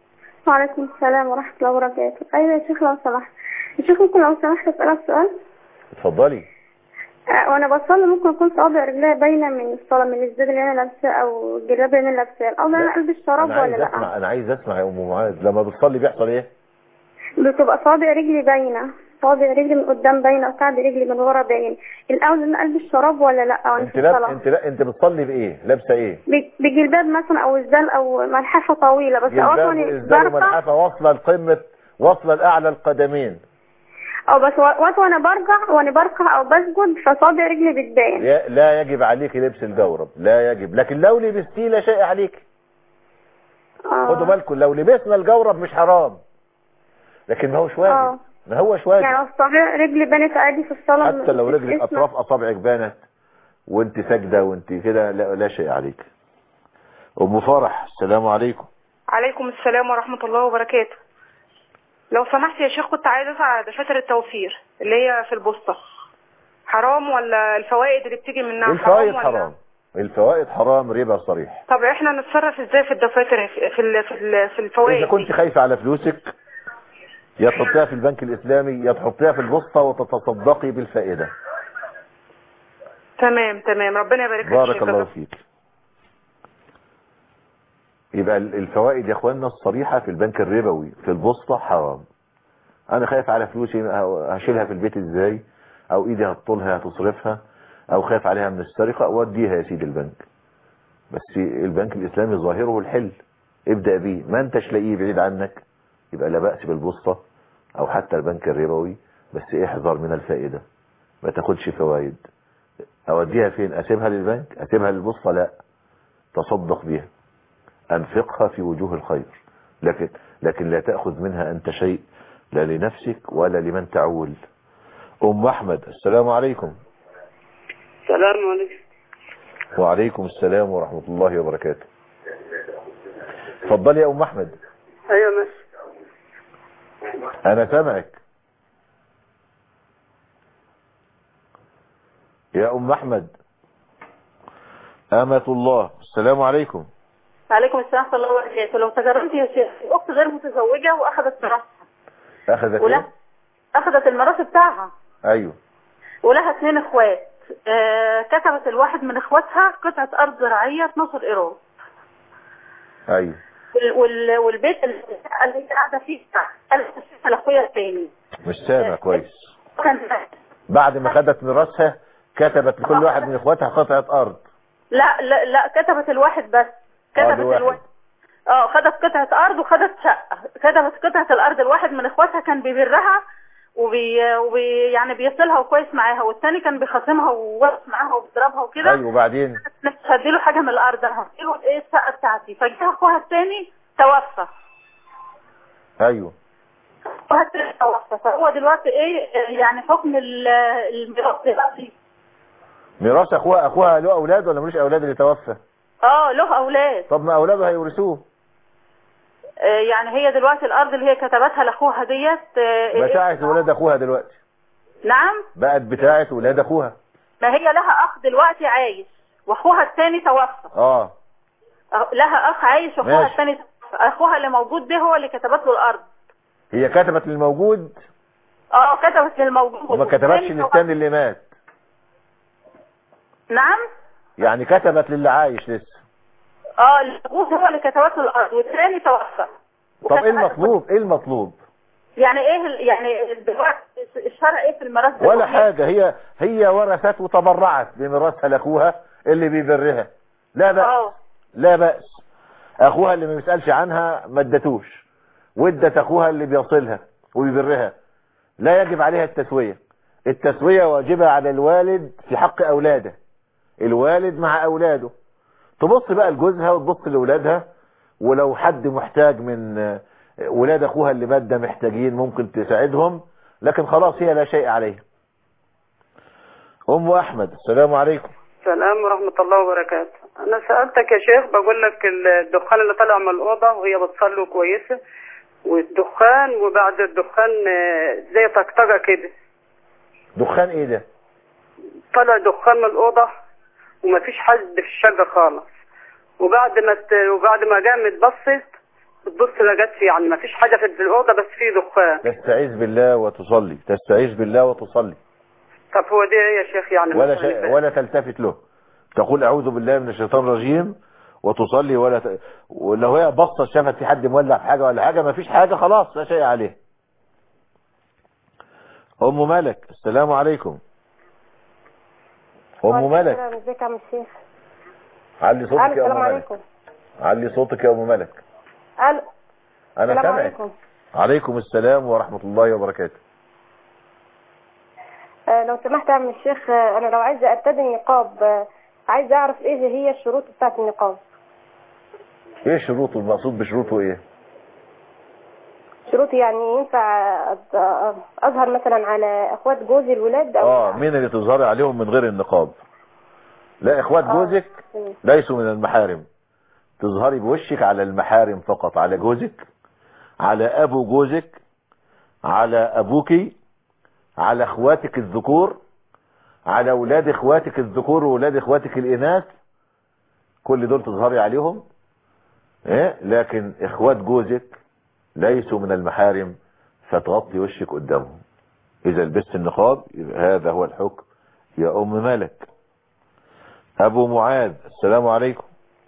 وعليكم السلام ورحمة الله وبركاته أيوة يا شيخ لو سمحت يا شيخ ممكن لو سمحت أسألك سؤال اتفضلي آه، وأنا بصلي ممكن أكون صوابع رجلي باينة من الصلاة من الزاد اللي أنا لابساه أو الجلابية اللي أنا لابساه الأفضل أنا ألبس شراب انا عايز ولا لأ اسمع انا عايز اسمع يا ام معاذ لما بتصلي بيحصل ايه بتبقى صوابع رجلي باينة صوابع رجلي من قدام باينة وكعب رجلي من ورا باين الأول أنا ألبس شراب ولا لأ وأنا انت في لا الصلاة انت لا انت بتصلي بايه لابسه ايه ب- بجلباب مثلا أو إزدال أو ملحفة طويلة بس أوقات جلباب وأنا وازدار برفع وملحفه واصله لقمه واصله لاعلى القدمين أو بس وقت وأنا برجع وأنا بركع أو بسجد فصوابع رجلي بتبان لا- لا يجب عليك لبس الجورب لا يجب لكن لو لبستيه لا شيء عليك خدوا بالكم لو لبسنا الجورب مش حرام لكن ما هوش واجب اه ما هوش واجب يعني الصابع رجلي بانت عادي في الصلاة حتى لو مش رجلك اسمه. اطراف اصابعك بانت وانت ساجده وانت كده لا, لا شيء عليك ام فرح السلام عليكم عليكم السلام ورحمة الله وبركاته لو سمحت يا شيخ كنت عايزة أسأل على دفاتر التوفير اللي هي في البوسطة حرام ولا الفوائد اللي بتيجي منها الفوائد ولا حرام الفوائد حرام ربا صريح طب احنا نتصرف ازاي في الدفاتر في في ال- في, ال- في الفوائد اذا كنت خايفه على فلوسك يا تحطيها في البنك الاسلامي يا تحطيها في البوسطه وتتصدقي بالفائده تمام تمام ربنا يبارك لك يا بارك شيخ. الله فيك يبقى ال- الفوائد يا اخواننا الصريحة في البنك الربوي في البوسطة حرام انا خايف على فلوسي ه- هشيلها في البيت ازاي او ايدي هتطولها هتصرفها او خايف عليها من السرقة اوديها يا سيدي البنك بس البنك الاسلامي ظاهره الحل ابدأ بيه ما انتش لاقيه بعيد عنك يبقى لا بأس بالبوسطة او حتى البنك الربوي بس احذر من الفائدة ما تاخدش فوائد اوديها فين اسيبها للبنك اسيبها للبوسطة لا تصدق بها انفقها في وجوه الخير لكن لكن لا تأخذ منها انت شيء لا لنفسك ولا لمن تعول ام احمد السلام عليكم السلام عليكم وعليكم السلام ورحمة الله وبركاته اتفضلي يا ام احمد ايوه ماشي انا سامعك يا ام احمد امة الله السلام عليكم عليكم السلام ورحمة الله وبركاته لو تجربت يا شيخ أخت غير متزوجة وأخذت ميراثها اخذت ولا ايه أخذت الميراث بتاعها ايوه ولها اثنين اخوات آه كتبت الواحد من اخواتها قطعة أرض زراعية 12 إيراد ايوه وال وال والبيت اللي اللي هي قاعدة فيه قالت تسيبها لأخويا التاني مش سامع كويس كان بعد ما خدت ميراثها كتبت لكل واحد من اخواتها قطعة ارض لا لا لا كتبت الواحد بس اه كتبت لواحد. الواحد اه خدت قطعة أرض وخدت شقة كتبت قطعة الأرض الواحد من اخواتها كان بيبرها وبي, وبي يعني بيصلها وكويس معاها والتاني كان بيخاصمها وواقف معاها وبيضربها وكده ايوه وبعدين مش هديله حاجة من الأرض أنا هديله إيه الشقة بتاعتي فجاء أخوها التاني توفى ايوه أخوها التاني توفى فهو دلوقتي إيه يعني حكم ال- الميراث دلوقتي ميراث اخوها اخوها له اولاد ولا ملوش اولاد اللي توفى اه له أولاد طب ما اولاده هيورثوه آه، يعني هي دلوقتي الأرض اللي هي كتبتها لأخوها ديت آه، بتاعت ولاد اخوها دلوقتي نعم بقت بتاعت ولاد اخوها ما هي لها أخ دلوقتي عايش وأخوها التاني توفى اه أه، لها أخ عايش وأخوها ماشي. التاني توفى أخوها اللي موجود ده هو اللي كتبت له الأرض هي كتبت للموجود اه كتبت للموجود وما كتبتش والتاني توفى. للتاني اللي مات نعم يعني كتبت للي عايش لسه اه الموجود هو اللي كتبت له الأرض والتاني توفى طب ايه المطلوب ايه المطلوب يعني ايه ال- يعني دلوقتي الشرع ايه في الميراث ده؟ ولا حاجة هي هي ورثت وتبرعت بميراثها لاخوها اللي بيبرها لا بأس لا بأس اخوها اللي ما بيسألش عنها ما ادتوش وادت اخوها اللي بيصلها وبيبرها لا يجب عليها التسوية التسوية واجبة على الوالد في حق اولاده الوالد مع اولاده تبص بقى لجوزها وتبص لاولادها ولو حد محتاج من آه، ولاد اخوها اللي مات ده محتاجين ممكن تساعدهم لكن خلاص هي لا شيء عليها ام احمد السلام عليكم السلام ورحمة الله وبركاته أنا سألتك يا شيخ بقول لك الدخان اللي طلع من الأوضة وهي بتصلي كويسة والدخان وبعد الدخان آه، زي طقطقة كده دخان ايه ده طلع دخان من الأوضة ومفيش حد في الشقة خالص وبعد ما ت... وبعد ما قامت بصت بتبص لقيت في يعني ما فيش حاجه في الاوضه بس في دخان تستعيذ بالله وتصلي تستعيذ بالله وتصلي طب هو دي ايه يا شيخ يعني ولا مثلاً شيء ولا تلتفت له تقول اعوذ بالله من الشيطان الرجيم وتصلي ولا ت... ولو هي بصه شافت في حد مولع في حاجه ولا حاجه ما فيش حاجه خلاص لا شيء عليه ام ملك السلام عليكم ام ملك ازيك يا عم الشيخ علي صوتك يا السلام ام ملك عليكم علي صوتك يا ام ملك الو انا السلام سامعك عليكم عليكم السلام ورحمه الله وبركاته آه لو سمحت يا عم الشيخ آه انا لو عايزه ارتدي النقاب آه عايزه اعرف ايه هي الشروط بتاعه النقاب ايه شروطه المقصود بشروطه ايه شروط يعني ينفع أ- أ- اظهر مثلا على اخوات جوزي الولاد او اه مين اللي تظهري عليهم من غير النقاب لا اخوات جوزك مم. ليسوا من المحارم تظهري بوشك على المحارم فقط على جوزك على ابو جوزك على ابوكي على اخواتك الذكور على اولاد اخواتك الذكور واولاد اخواتك الاناث كل دول تظهري عليهم ايه لكن اخوات جوزك ليسوا من المحارم فتغطي وشك قدامهم اذا لبست النقاب يبقى هذا هو الحكم يا ام ملك ابو معاذ السلام عليكم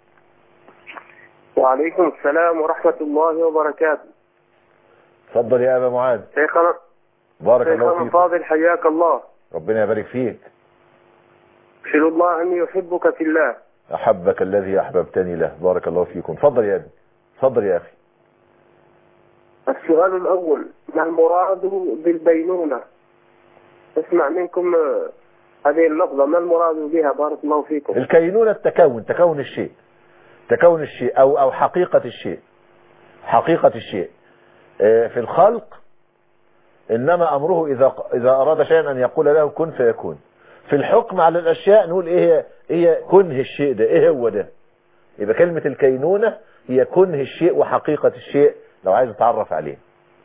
وعليكم السلام ورحمة الله وبركاته اتفضل يا ابا معاذ شيخنا بارك الله شيخنا فيك فاضل حياك الله ربنا يبارك فيك أشهد الله أني يحبك في الله احبك الذي احببتني له بارك الله فيكم اتفضل يا ابني اتفضل يا اخي السؤال الأول ما المراد بالبينونة اسمع منكم آه، هذه اللفظة ما المراد بها بارك الله فيكم الكينونة التكون تكون الشيء تكون الشيء او او حقيقة الشيء حقيقة الشيء آه، في الخلق انما امره اذا اذا اراد شيئا ان يقول له كن فيكون في الحكم على الاشياء نقول ايه هي هي كنه الشيء ده ايه هو ده يبقى كلمة الكينونة هي كنه الشيء وحقيقة الشيء لو عايز اتعرف عليه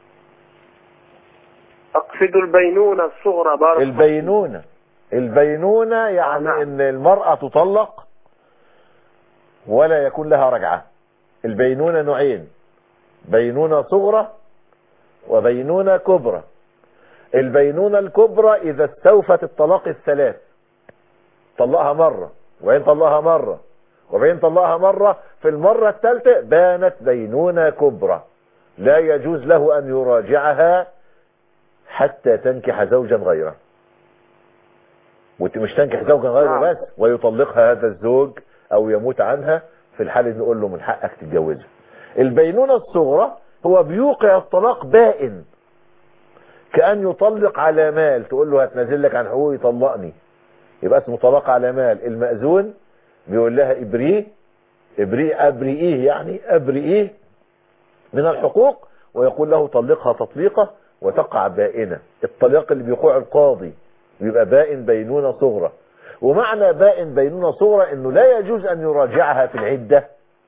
أقصد البينونة الصغرى بارك البينونة البينونة يعني ان المرأة تطلق ولا يكون لها رجعة البينونة نوعين بينونة صغرى وبينونة كبرى البينونة الكبرى اذا استوفت الطلاق الثلاث طلقها مرة وبعدين طلقها مرة وبعدين طلقها مرة في المرة الثالثة بانت بينونة كبرى لا يجوز له ان يراجعها حتى تنكح زوجا غيره وانت مش تنكح زوجا غيره بس ويطلقها هذا الزوج او يموت عنها في الحال نقول له من حقك تتجوزها البينونة الصغرى هو بيوقع الطلاق بائن كأن يطلق على مال تقول له هتنزل لك عن حقوق يطلقني يبقى اسمه طلاق على مال المأذون بيقول لها ابريه ابريه ابرئيه يعني ابرئيه من الحقوق ويقول له طلقها تطليقة وتقع بائنة الطلاق اللي بيقوع القاضي بيبقى بائن بينونة صغرى ومعنى بائن بينونة صغرى انه لا يجوز ان يراجعها في العدة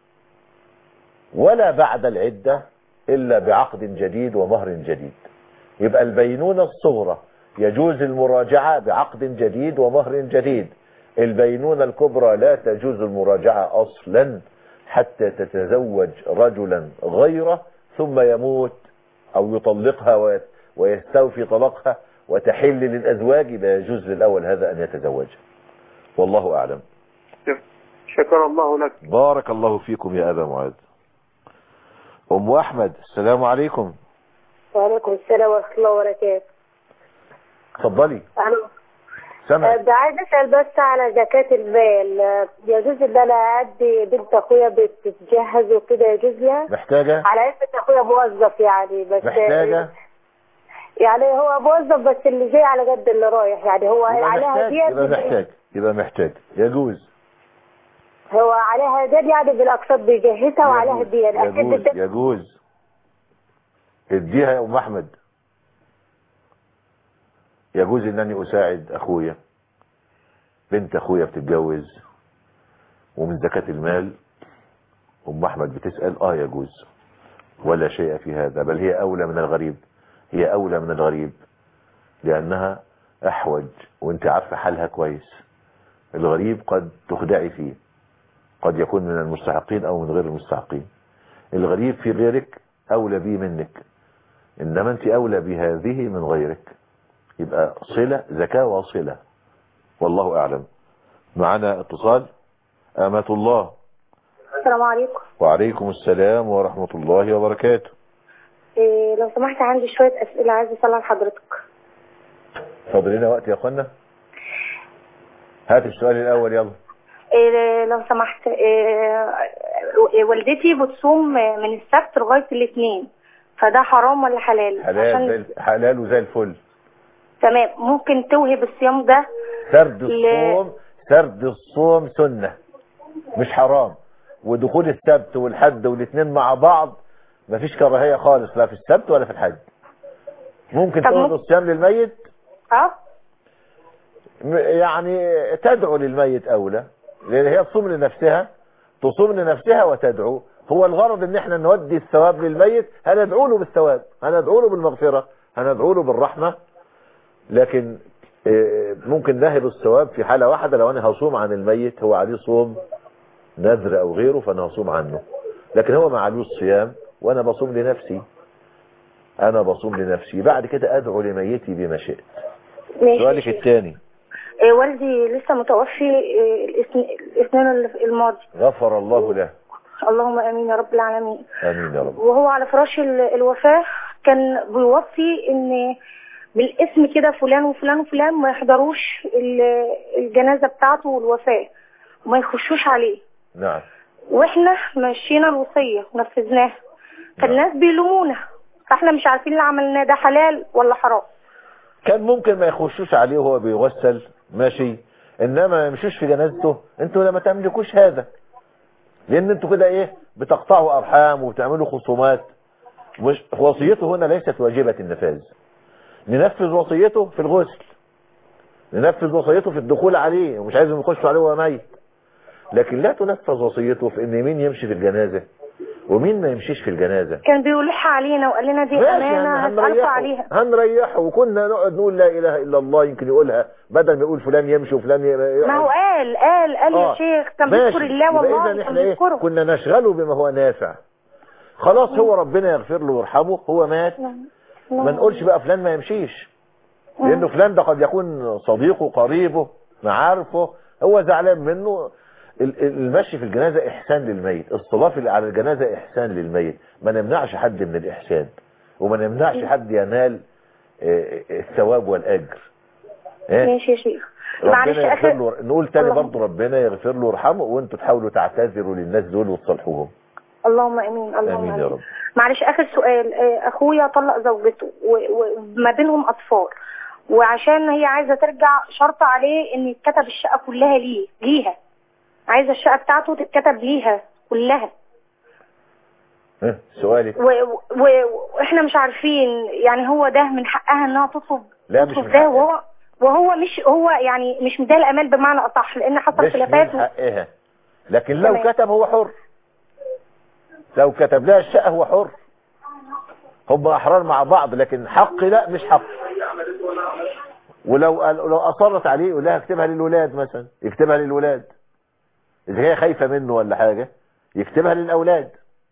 ولا بعد العدة الا بعقد جديد ومهر جديد يبقى البينونة الصغرى يجوز المراجعة بعقد جديد ومهر جديد البينونة الكبرى لا تجوز المراجعة اصلا حتى تتزوج رجلا غيره ثم يموت او يطلقها ويت- ويستوفي طلاقها وتحل للازواج لا يجوز للاول هذا ان يتزوجها والله اعلم شكر الله لك بارك الله فيكم يا ابا معاذ ام احمد السلام عليكم وعليكم السلام ورحمة الله وبركاته اتفضلي أنا سامع ده عايز أسأل بس على زكاة المال آه، يجوز إن أنا أدي بنت أخويا بتتجهز وكده يجوز لها محتاجة على اسم أخويا موظف يعني بس محتاجة يعني هو موظف بس اللي جاي على قد اللي رايح يعني هو يبقى عليها محتاج ديت يبقى محتاج يبقى محتاج يجوز هو عليها ديت يعني بالأقساط بيجهزها وعليها ديت أكيد يجوز بت- يجوز اديها يا ام احمد يجوز انني اساعد اخويا بنت اخويا بتتجوز ومن زكاة المال ام احمد بتسأل اه يجوز ولا شيء في هذا بل هي اولى من الغريب هي اولى من الغريب لانها احوج وانت عارفه حالها كويس الغريب قد تخدعي فيه قد يكون من المستحقين او من غير المستحقين الغريب في غيرك اولى بيه منك انما انت اولى بهذه من غيرك يبقى صلة زكاة وصلة والله اعلم معنا اتصال امة الله السلام عليكم وعليكم السلام ورحمة الله وبركاته إيه لو سمحت عندي شوية أسئلة عايزة أسألها لحضرتك فاضل لنا وقت يا اخوانا هات السؤال الاول يلا إيه لو سمحت إيه إيه والدتي بتصوم من السبت لغاية الاثنين فده حرام ولا حلال؟ حلال زي الف- حلال وزي الفل تمام ممكن توهب الصيام ده سرد ل- الصوم سرد الصوم سنة مش حرام ودخول السبت والحد والاثنين مع بعض مفيش كراهية خالص لا في السبت ولا في الحد ممكن طب تقول ممكن- الصيام للميت اه م- يعني تدعو للميت اولى لان هي تصوم لنفسها تصوم لنفسها وتدعو هو الغرض ان احنا نودي الثواب للميت هندعو له بالثواب هندعو له بالمغفرة هندعو له بالرحمة لكن آه، ممكن نهب الثواب في حالة واحدة لو انا هصوم عن الميت هو عليه صوم نذر او غيره فانا هصوم عنه لكن هو ما عليهوش صيام وانا بصوم لنفسي انا بصوم لنفسي بعد كده ادعو لميتي بما شئت ماشي سؤالك الثاني إيه والدي لسه متوفي إيه الاثنين الاثنين اللي- الماضي غفر الله له اللهم امين يا رب العالمين امين يا رب وهو على فراش ال- الوفاة كان بيوصي ان بالاسم كده فلان وفلان وفلان ما يحضروش ال- الجنازة بتاعته والوفاة وما يخشوش عليه نعم واحنا مشينا الوصية ونفذناها فالناس بيلومونا فاحنا مش عارفين اللي عملناه ده حلال ولا حرام كان ممكن ما يخشوش عليه وهو بيغسل ماشي انما ما يمشوش في جنازته انتوا لما تملكوش هذا لان انتوا كده ايه بتقطعوا ارحام وبتعملوا خصومات مش وصيته هنا ليست واجبة النفاذ ننفذ وصيته في الغسل ننفذ وصيته في الدخول عليه ومش عايزهم يخشوا عليه وهو ميت لكن لا تنفذ وصيته في ان مين يمشي في الجنازة ومين ما يمشيش في الجنازة كان بيلح علينا وقال لنا دي ماشي، امانة هن- هسألكوا هنريحه عليها هنريحه وكنا نقعد نقول لا اله الا الله يمكن يقولها بدل ما يقول فلان يمشي وفلان ي- ما هو قال قال قال آه، يا شيخ كان ماشي. بيذكر الله يبقى والله إذن كان احنا ايه بيذكره كنا نشغله بما هو نافع خلاص هو ربنا يغفر له ويرحمه هو مات ما نقولش بقى فلان ما يمشيش لانه فلان ده قد يكون صديقه قريبه معارفه هو زعلان منه ال- ال- المشي في الجنازة احسان للميت الصلاة في- على الجنازة احسان للميت ما نمنعش حد من الاحسان وما نمنعش حد ينال آه، الثواب والاجر إيه؟ ماشي يا شيخ معلش ربنا يغفر اخر له نقول تاني اللهم- برضه ربنا يغفر له ويرحمه وانتوا تحاولوا تعتذروا للناس دول وتصالحوهم اللهم امين اللهم امين يا امين رب معلش اخر سؤال آه، اخويا طلق زوجته و- وما بينهم اطفال وعشان هي عايزه ترجع شرط عليه ان يتكتب الشقه كلها ليه ليها عايزه الشقه بتاعته تتكتب ليها كلها ها، سؤالك و- و- واحنا مش عارفين يعني هو ده من حقها انها تطلب لا مش تطلب من ده حقها وهو وهو مش هو يعني مش مديها الامان بمعنى اصح لان حصل مش خلافات من حقها لكن لو تمام. كتب هو حر لو كتب لها الشقة هو حر هم احرار مع بعض لكن حق لا مش حق ولو قال- لو اصرت عليه يقول لها اكتبها للولاد مثلا يكتبها للولاد اذا هي خايفة منه ولا حاجة يكتبها للاولاد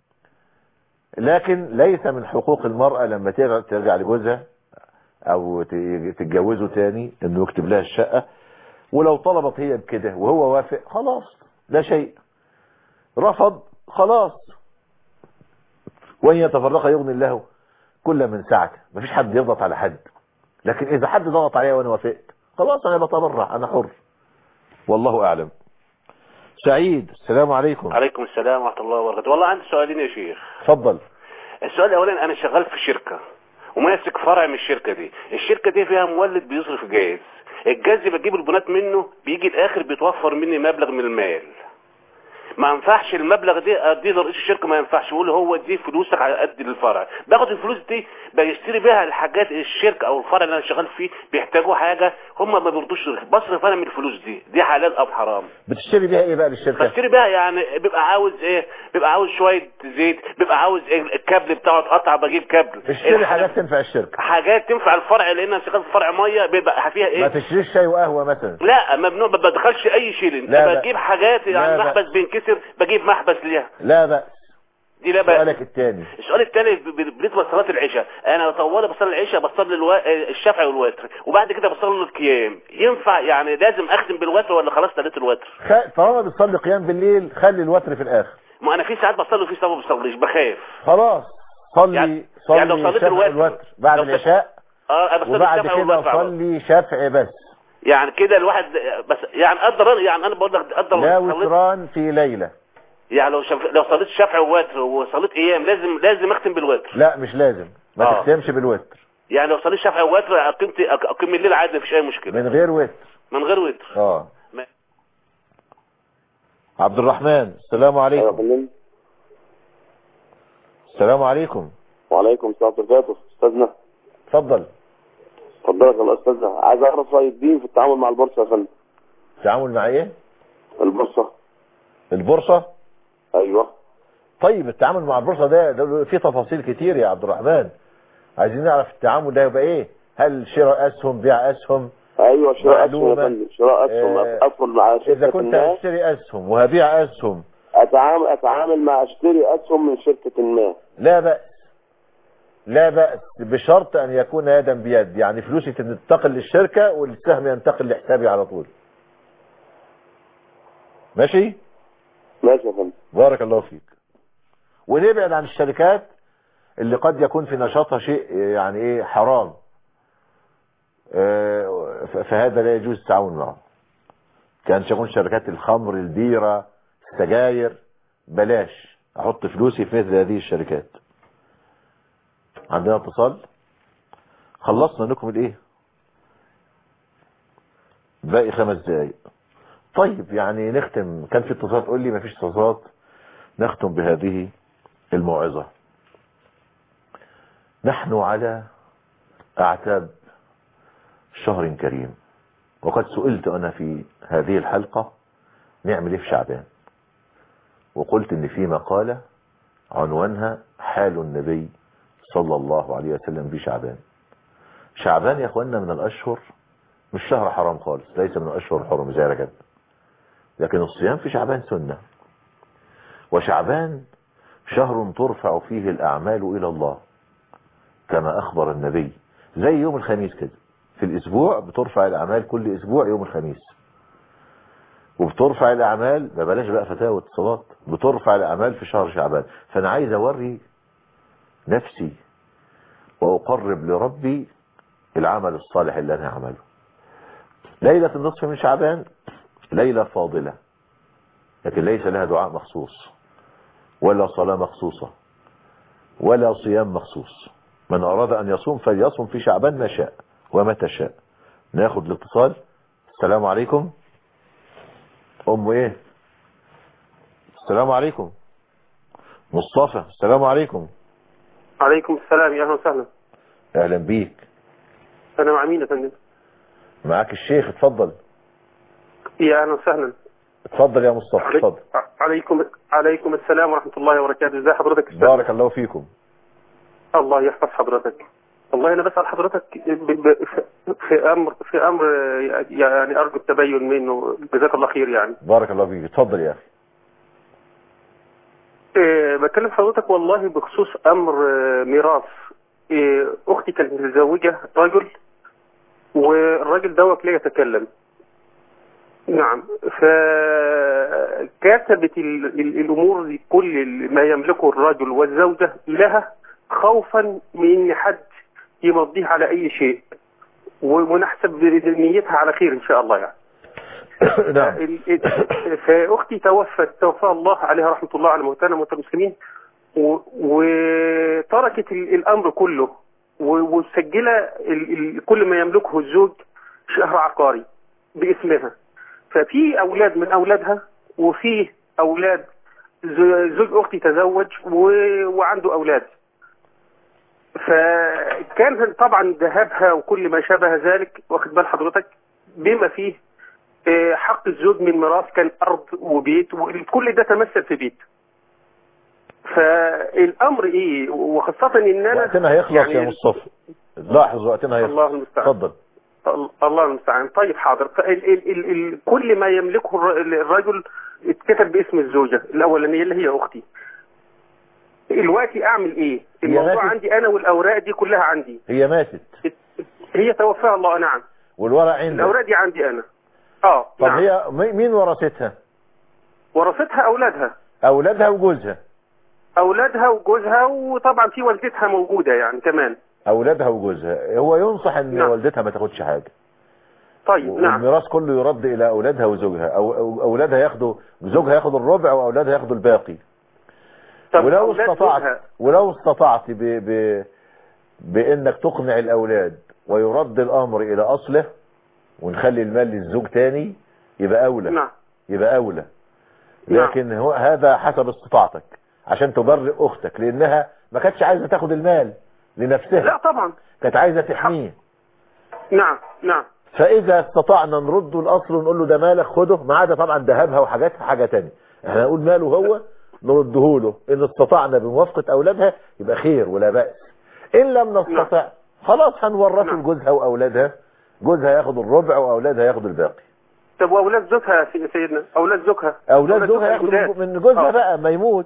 لكن ليس من حقوق المرأة لما ترجع ترجع لجوزها او ت- تتجوزه تاني انه يكتب لها الشقة ولو طلبت هي بكده وهو وافق خلاص لا شيء رفض خلاص وان يتفرق يغني الله كل من سعته مفيش حد يضغط على حد لكن اذا حد ضغط عليا وانا وافقت خلاص انا بتبرع انا حر والله اعلم سعيد السلام عليكم عليكم السلام ورحمة الله وبركاته والله عندي سؤالين يا شيخ اتفضل السؤال الأولاني أنا شغال في شركة وماسك فرع من الشركة دي الشركة دي فيها مولد بيصرف جاز الجاز اللي بجيب البنات منه بيجي الآخر بيتوفر مني مبلغ من المال ما ينفعش المبلغ دي اديه لرئيس الشركه ما ينفعش يقول هو دي فلوسك على قد الفرع باخد الفلوس دي بشتري بيها الحاجات الشركه او الفرع اللي انا شغال فيه بيحتاجوا حاجه هم ما بيرضوش بصرف انا من الفلوس دي دي حلال ام حرام بتشتري بيها ايه بقى للشركة بشتري بيها يعني بيبقى عاوز ايه بيبقى عاوز شويه زيت بيبقى عاوز إيه الكابل بتاعه اتقطع بجيب كابل اشتري الح- حاجات تنفع الشركة حاجات تنفع الفرع لان انا شغال في فرع ميه بيبقى فيها ما ايه تشتريش شاي وقهوة مثلا لا ممنوع ما بدخلش اي شيلن لا بأس. بجيب حاجات لا يعني بأس. محبس بينكسر بجيب محبس ليها لا بأس دي لا بقى سؤالك الثاني السؤال الثاني ب- ب- بالنسبه لصلاه العشاء انا طوالي بصلي العشاء بصلي الوا... الشفع والوتر وبعد كده بصلي القيام ينفع يعني لازم اختم بالوتر ولا خلاص تليت الوتر خ... طالما بتصلي قيام بالليل خلي الوتر في الاخر ما انا في ساعات بصلي وفي ساعات ما بصليش بخاف خلاص صلي يعني- صلي يعني لو صليت شفع الوتر- الوتر بعد لو صليت- العشاء اه انا بصلي وبعد الشفع كده والوتر صلي شفع بس يعني كده الواحد بس يعني قدر يعني انا بقول لك قدر لا صليت وتران في ليلة يعني لو شف... لو صليت شفع ووتر وصليت ايام لازم لازم اختم بالوتر لا مش لازم ما آه. تختمش بالوتر يعني لو صليت شفع ووتر اقيمت أق- اقيم الليل عادي مفيش اي مشكله من غير وتر من غير وتر اه ما- عبد الرحمن السلام عليكم السلام عليكم وعليكم السلام ورحمة الله وبركاته استاذنا اتفضل اتفضلك الله استاذنا عايز اعرف راي الدين في التعامل مع البورصه يا فندم التعامل مع ايه البورصه البورصة ايوه طيب التعامل مع البورصة ده, ده فيه تفاصيل كتير يا عبد الرحمن عايزين نعرف التعامل ده يبقى ايه هل شراء اسهم بيع اسهم ايوه شراء اسهم يا معلومة. فندم شراء اسهم آه، ادخل مع اذا شركه كنت ما هشتري اسهم وهبيع اسهم اتعامل اتعامل مع اشتري اسهم من شركه ما لا بأس لا بأس بشرط أن يكون يدا بيد يعني فلوسي تنتقل للشركة والسهم ينتقل لحسابي على طول ماشي ماشي يا فندم بارك الله فيك ونبعد عن الشركات اللي قد يكون في نشاطها شيء يعني ايه حرام آه، ف- فهذا لا يجوز التعاون معه كان تكون شركات الخمر البيرة السجاير بلاش احط فلوسي في مثل هذه الشركات عندنا اتصال خلصنا نكمل ايه باقي خمس دقايق طيب يعني نختم كان في اتصالات قول لي مفيش اتصالات نختم بهذه الموعظة نحن على اعتاب شهر كريم وقد سئلت انا في هذه الحلقة نعمل ايه في شعبان وقلت ان في مقالة عنوانها حال النبي صلى الله عليه وسلم بشعبان شعبان يا اخوانا من الاشهر مش شهر حرام خالص ليس من الاشهر الحرم زي رجب لكن الصيام في شعبان سنة وشعبان شهر ترفع فيه الاعمال الى الله كما اخبر النبي زي يوم الخميس كده في الاسبوع بترفع الاعمال كل اسبوع يوم الخميس وبترفع الاعمال ما بلاش بقى فتاوى واتصالات بترفع الاعمال في شهر شعبان فانا عايز اوري نفسي واقرب لربي العمل الصالح اللي انا هعمله ليلة النصف من شعبان ليلة فاضلة لكن ليس لها دعاء مخصوص ولا صلاة مخصوصة ولا صيام مخصوص من أراد أن يصوم فليصوم في شعبان ما شاء ومتى شاء ناخد الاتصال السلام عليكم أم إيه السلام عليكم مصطفى السلام عليكم عليكم السلام يا اهلا وسهلا أهلا بيك انا مع مين يا فندم معاك الشيخ اتفضل يا اهلا وسهلا اتفضل يا مصطفى علي- اتفضل عليكم عليكم السلام ورحمه الله وبركاته ازي حضرتك أستاذ؟ بارك الله فيكم الله يحفظ حضرتك والله انا بسال حضرتك ب- ب- في- في امر في امر يعني ارجو التبين منه جزاك الله خير يعني بارك الله فيك اتفضل يا أخي إيه، بكلم حضرتك والله بخصوص امر آه، ميراث إيه، اختي كانت متزوجه رجل والراجل دوت لا يتكلم نعم فكتبت ال- ال- الامور دي كل ما يملكه الرجل والزوجه لها خوفا من ان حد يمضيه على اي شيء و- ونحسب نيتها على خير ان شاء الله يعني نعم ال- ال- فاختي توفت توفاها الله عليها رحمه الله على موتانا موتى المسلمين و- وتركت ال- الامر كله و- ومسجله ال- ال- كل ما يملكه الزوج شهر عقاري باسمها ففي اولاد من اولادها وفي اولاد ز- زوج اختي تزوج و- وعنده اولاد فكان طبعا ذهابها وكل ما شابه ذلك واخد بال حضرتك بما فيه آه، حق الزوج من ميراث كان ارض وبيت وكل ده تمثل في بيت فالامر ايه وخاصه ان انا وقتنا هيخلص يا مصطفى لاحظ وقتنا هيخلص الله المستعان اتفضل ال- الله المستعان طيب حاضر فال ال ال ال كل ما يملكه الر- الرجل اتكتب باسم الزوجة الأولانية اللي هي أختي دلوقتي اعمل ايه هي الموضوع ماتت؟ عندي انا والاوراق دي كلها عندي هي ماتت هي توفاها الله نعم والورق عندك الاوراق دي عندي انا اه طب نعم هي مي- مين ورثتها ورثتها اولادها اولادها وجوزها اولادها وجوزها وطبعا في والدتها موجوده يعني كمان اولادها وجوزها هو ينصح ان نعم. والدتها ما تاخدش حاجه طيب نعم والميراث كله يرد الى اولادها وزوجها او أو- اولادها ياخدوا زوجها ياخد الربع واولادها ياخدوا الباقي طب ولو أولاد استطعت زوجها؟ ولو استطعت ب... ب... بانك تقنع الاولاد ويرد الامر الى اصله ونخلي المال للزوج تاني يبقى اولى نعم يبقى اولى نعم. لكن هو هذا حسب استطاعتك عشان تبرئ اختك لانها ما كانتش عايزه تاخد المال لنفسها لا طبعا كانت عايزه تحميه نعم نعم فاذا استطعنا نرده الاصل ونقول له ده مالك خده ما عدا طبعا ذهبها وحاجاتها حاجه تانية احنا نقول ماله هو نرده له ان استطعنا بموافقه اولادها يبقى خير ولا باس ان لم نستطع خلاص هنورثه لجوزها واولادها جوزها ياخد الربع واولادها ياخدوا الباقي طب واولاد زوجها يا سي- سيدنا اولاد زوجها اولاد زوجها الجداد. ياخدوا من جوزها آه. بقى ما يموت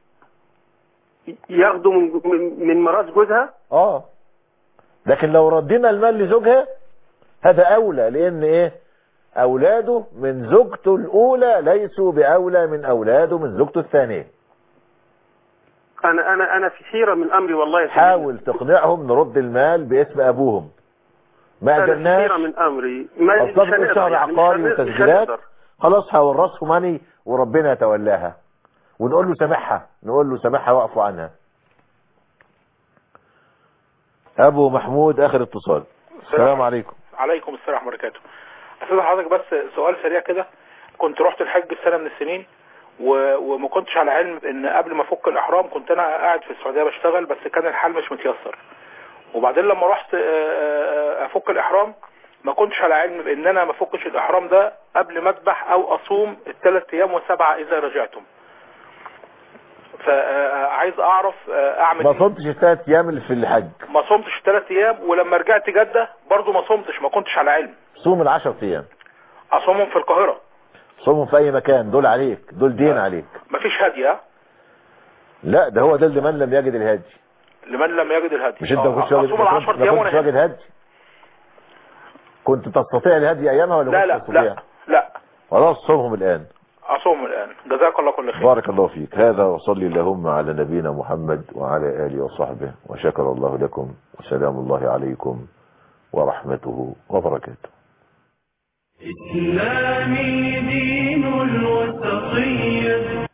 ياخدوا من من, من ميراث جوزها اه لكن لو ردينا المال لزوجها هذا اولى لان ايه اولاده من زوجته الاولى ليسوا باولى من اولاده من زوجته الثانيه انا انا انا في حيره من امري والله يا سيدنا. حاول تقنعهم نرد المال باسم ابوهم ما انا في قدرناش حيره من امري ما مش اصلا هنقدر شهر يعني، مش عقاري هنقدر- مش وتسجيلات هنقدر. خلاص هورثه ماني وربنا يتولاها ونقول له سامحها نقول له سامحها واعفو عنها ابو محمود اخر اتصال السلام عليكم عليكم السلام ورحمه الله وبركاته استاذ حضرتك بس سؤال سريع كده كنت رحت الحج في سنه من السنين و... وما كنتش على علم ان قبل ما افك الاحرام كنت انا قاعد في السعوديه بشتغل بس كان الحال مش متيسر وبعدين لما رحت آه، آه، افك الاحرام ما كنتش على علم بان انا ما افكش الاحرام ده قبل ما اذبح او اصوم الثلاث ايام وسبعه اذا رجعتم فعايز اعرف آه، اعمل ما إيه؟ صمتش الثلاث ايام اللي في الحج ما صمتش الثلاث ايام ولما رجعت جده برضو ما صمتش ما كنتش على علم صوم العشر ايام اصومهم في القاهره صومهم في اي مكان دول عليك دول دين عليك مفيش هدي ها لا ده هو ده لمن لم يجد الهدي لمن لم يجد الهدي مش انت ما كنتش آه، واجد اصوم العشر ما ايام كنتش وانا واجد هنا. هدي كنت تستطيع الهدي ايامها ولا لا كنت لا تستطيع لا لا خلاص صومهم الان اصوم الان جزاك الله كل خير بارك الله فيك هذا وصلي اللهم على نبينا محمد وعلى آله وصحبه وشكر الله لكم وسلام الله عليكم ورحمته وبركاته إسلامي دين الوسطية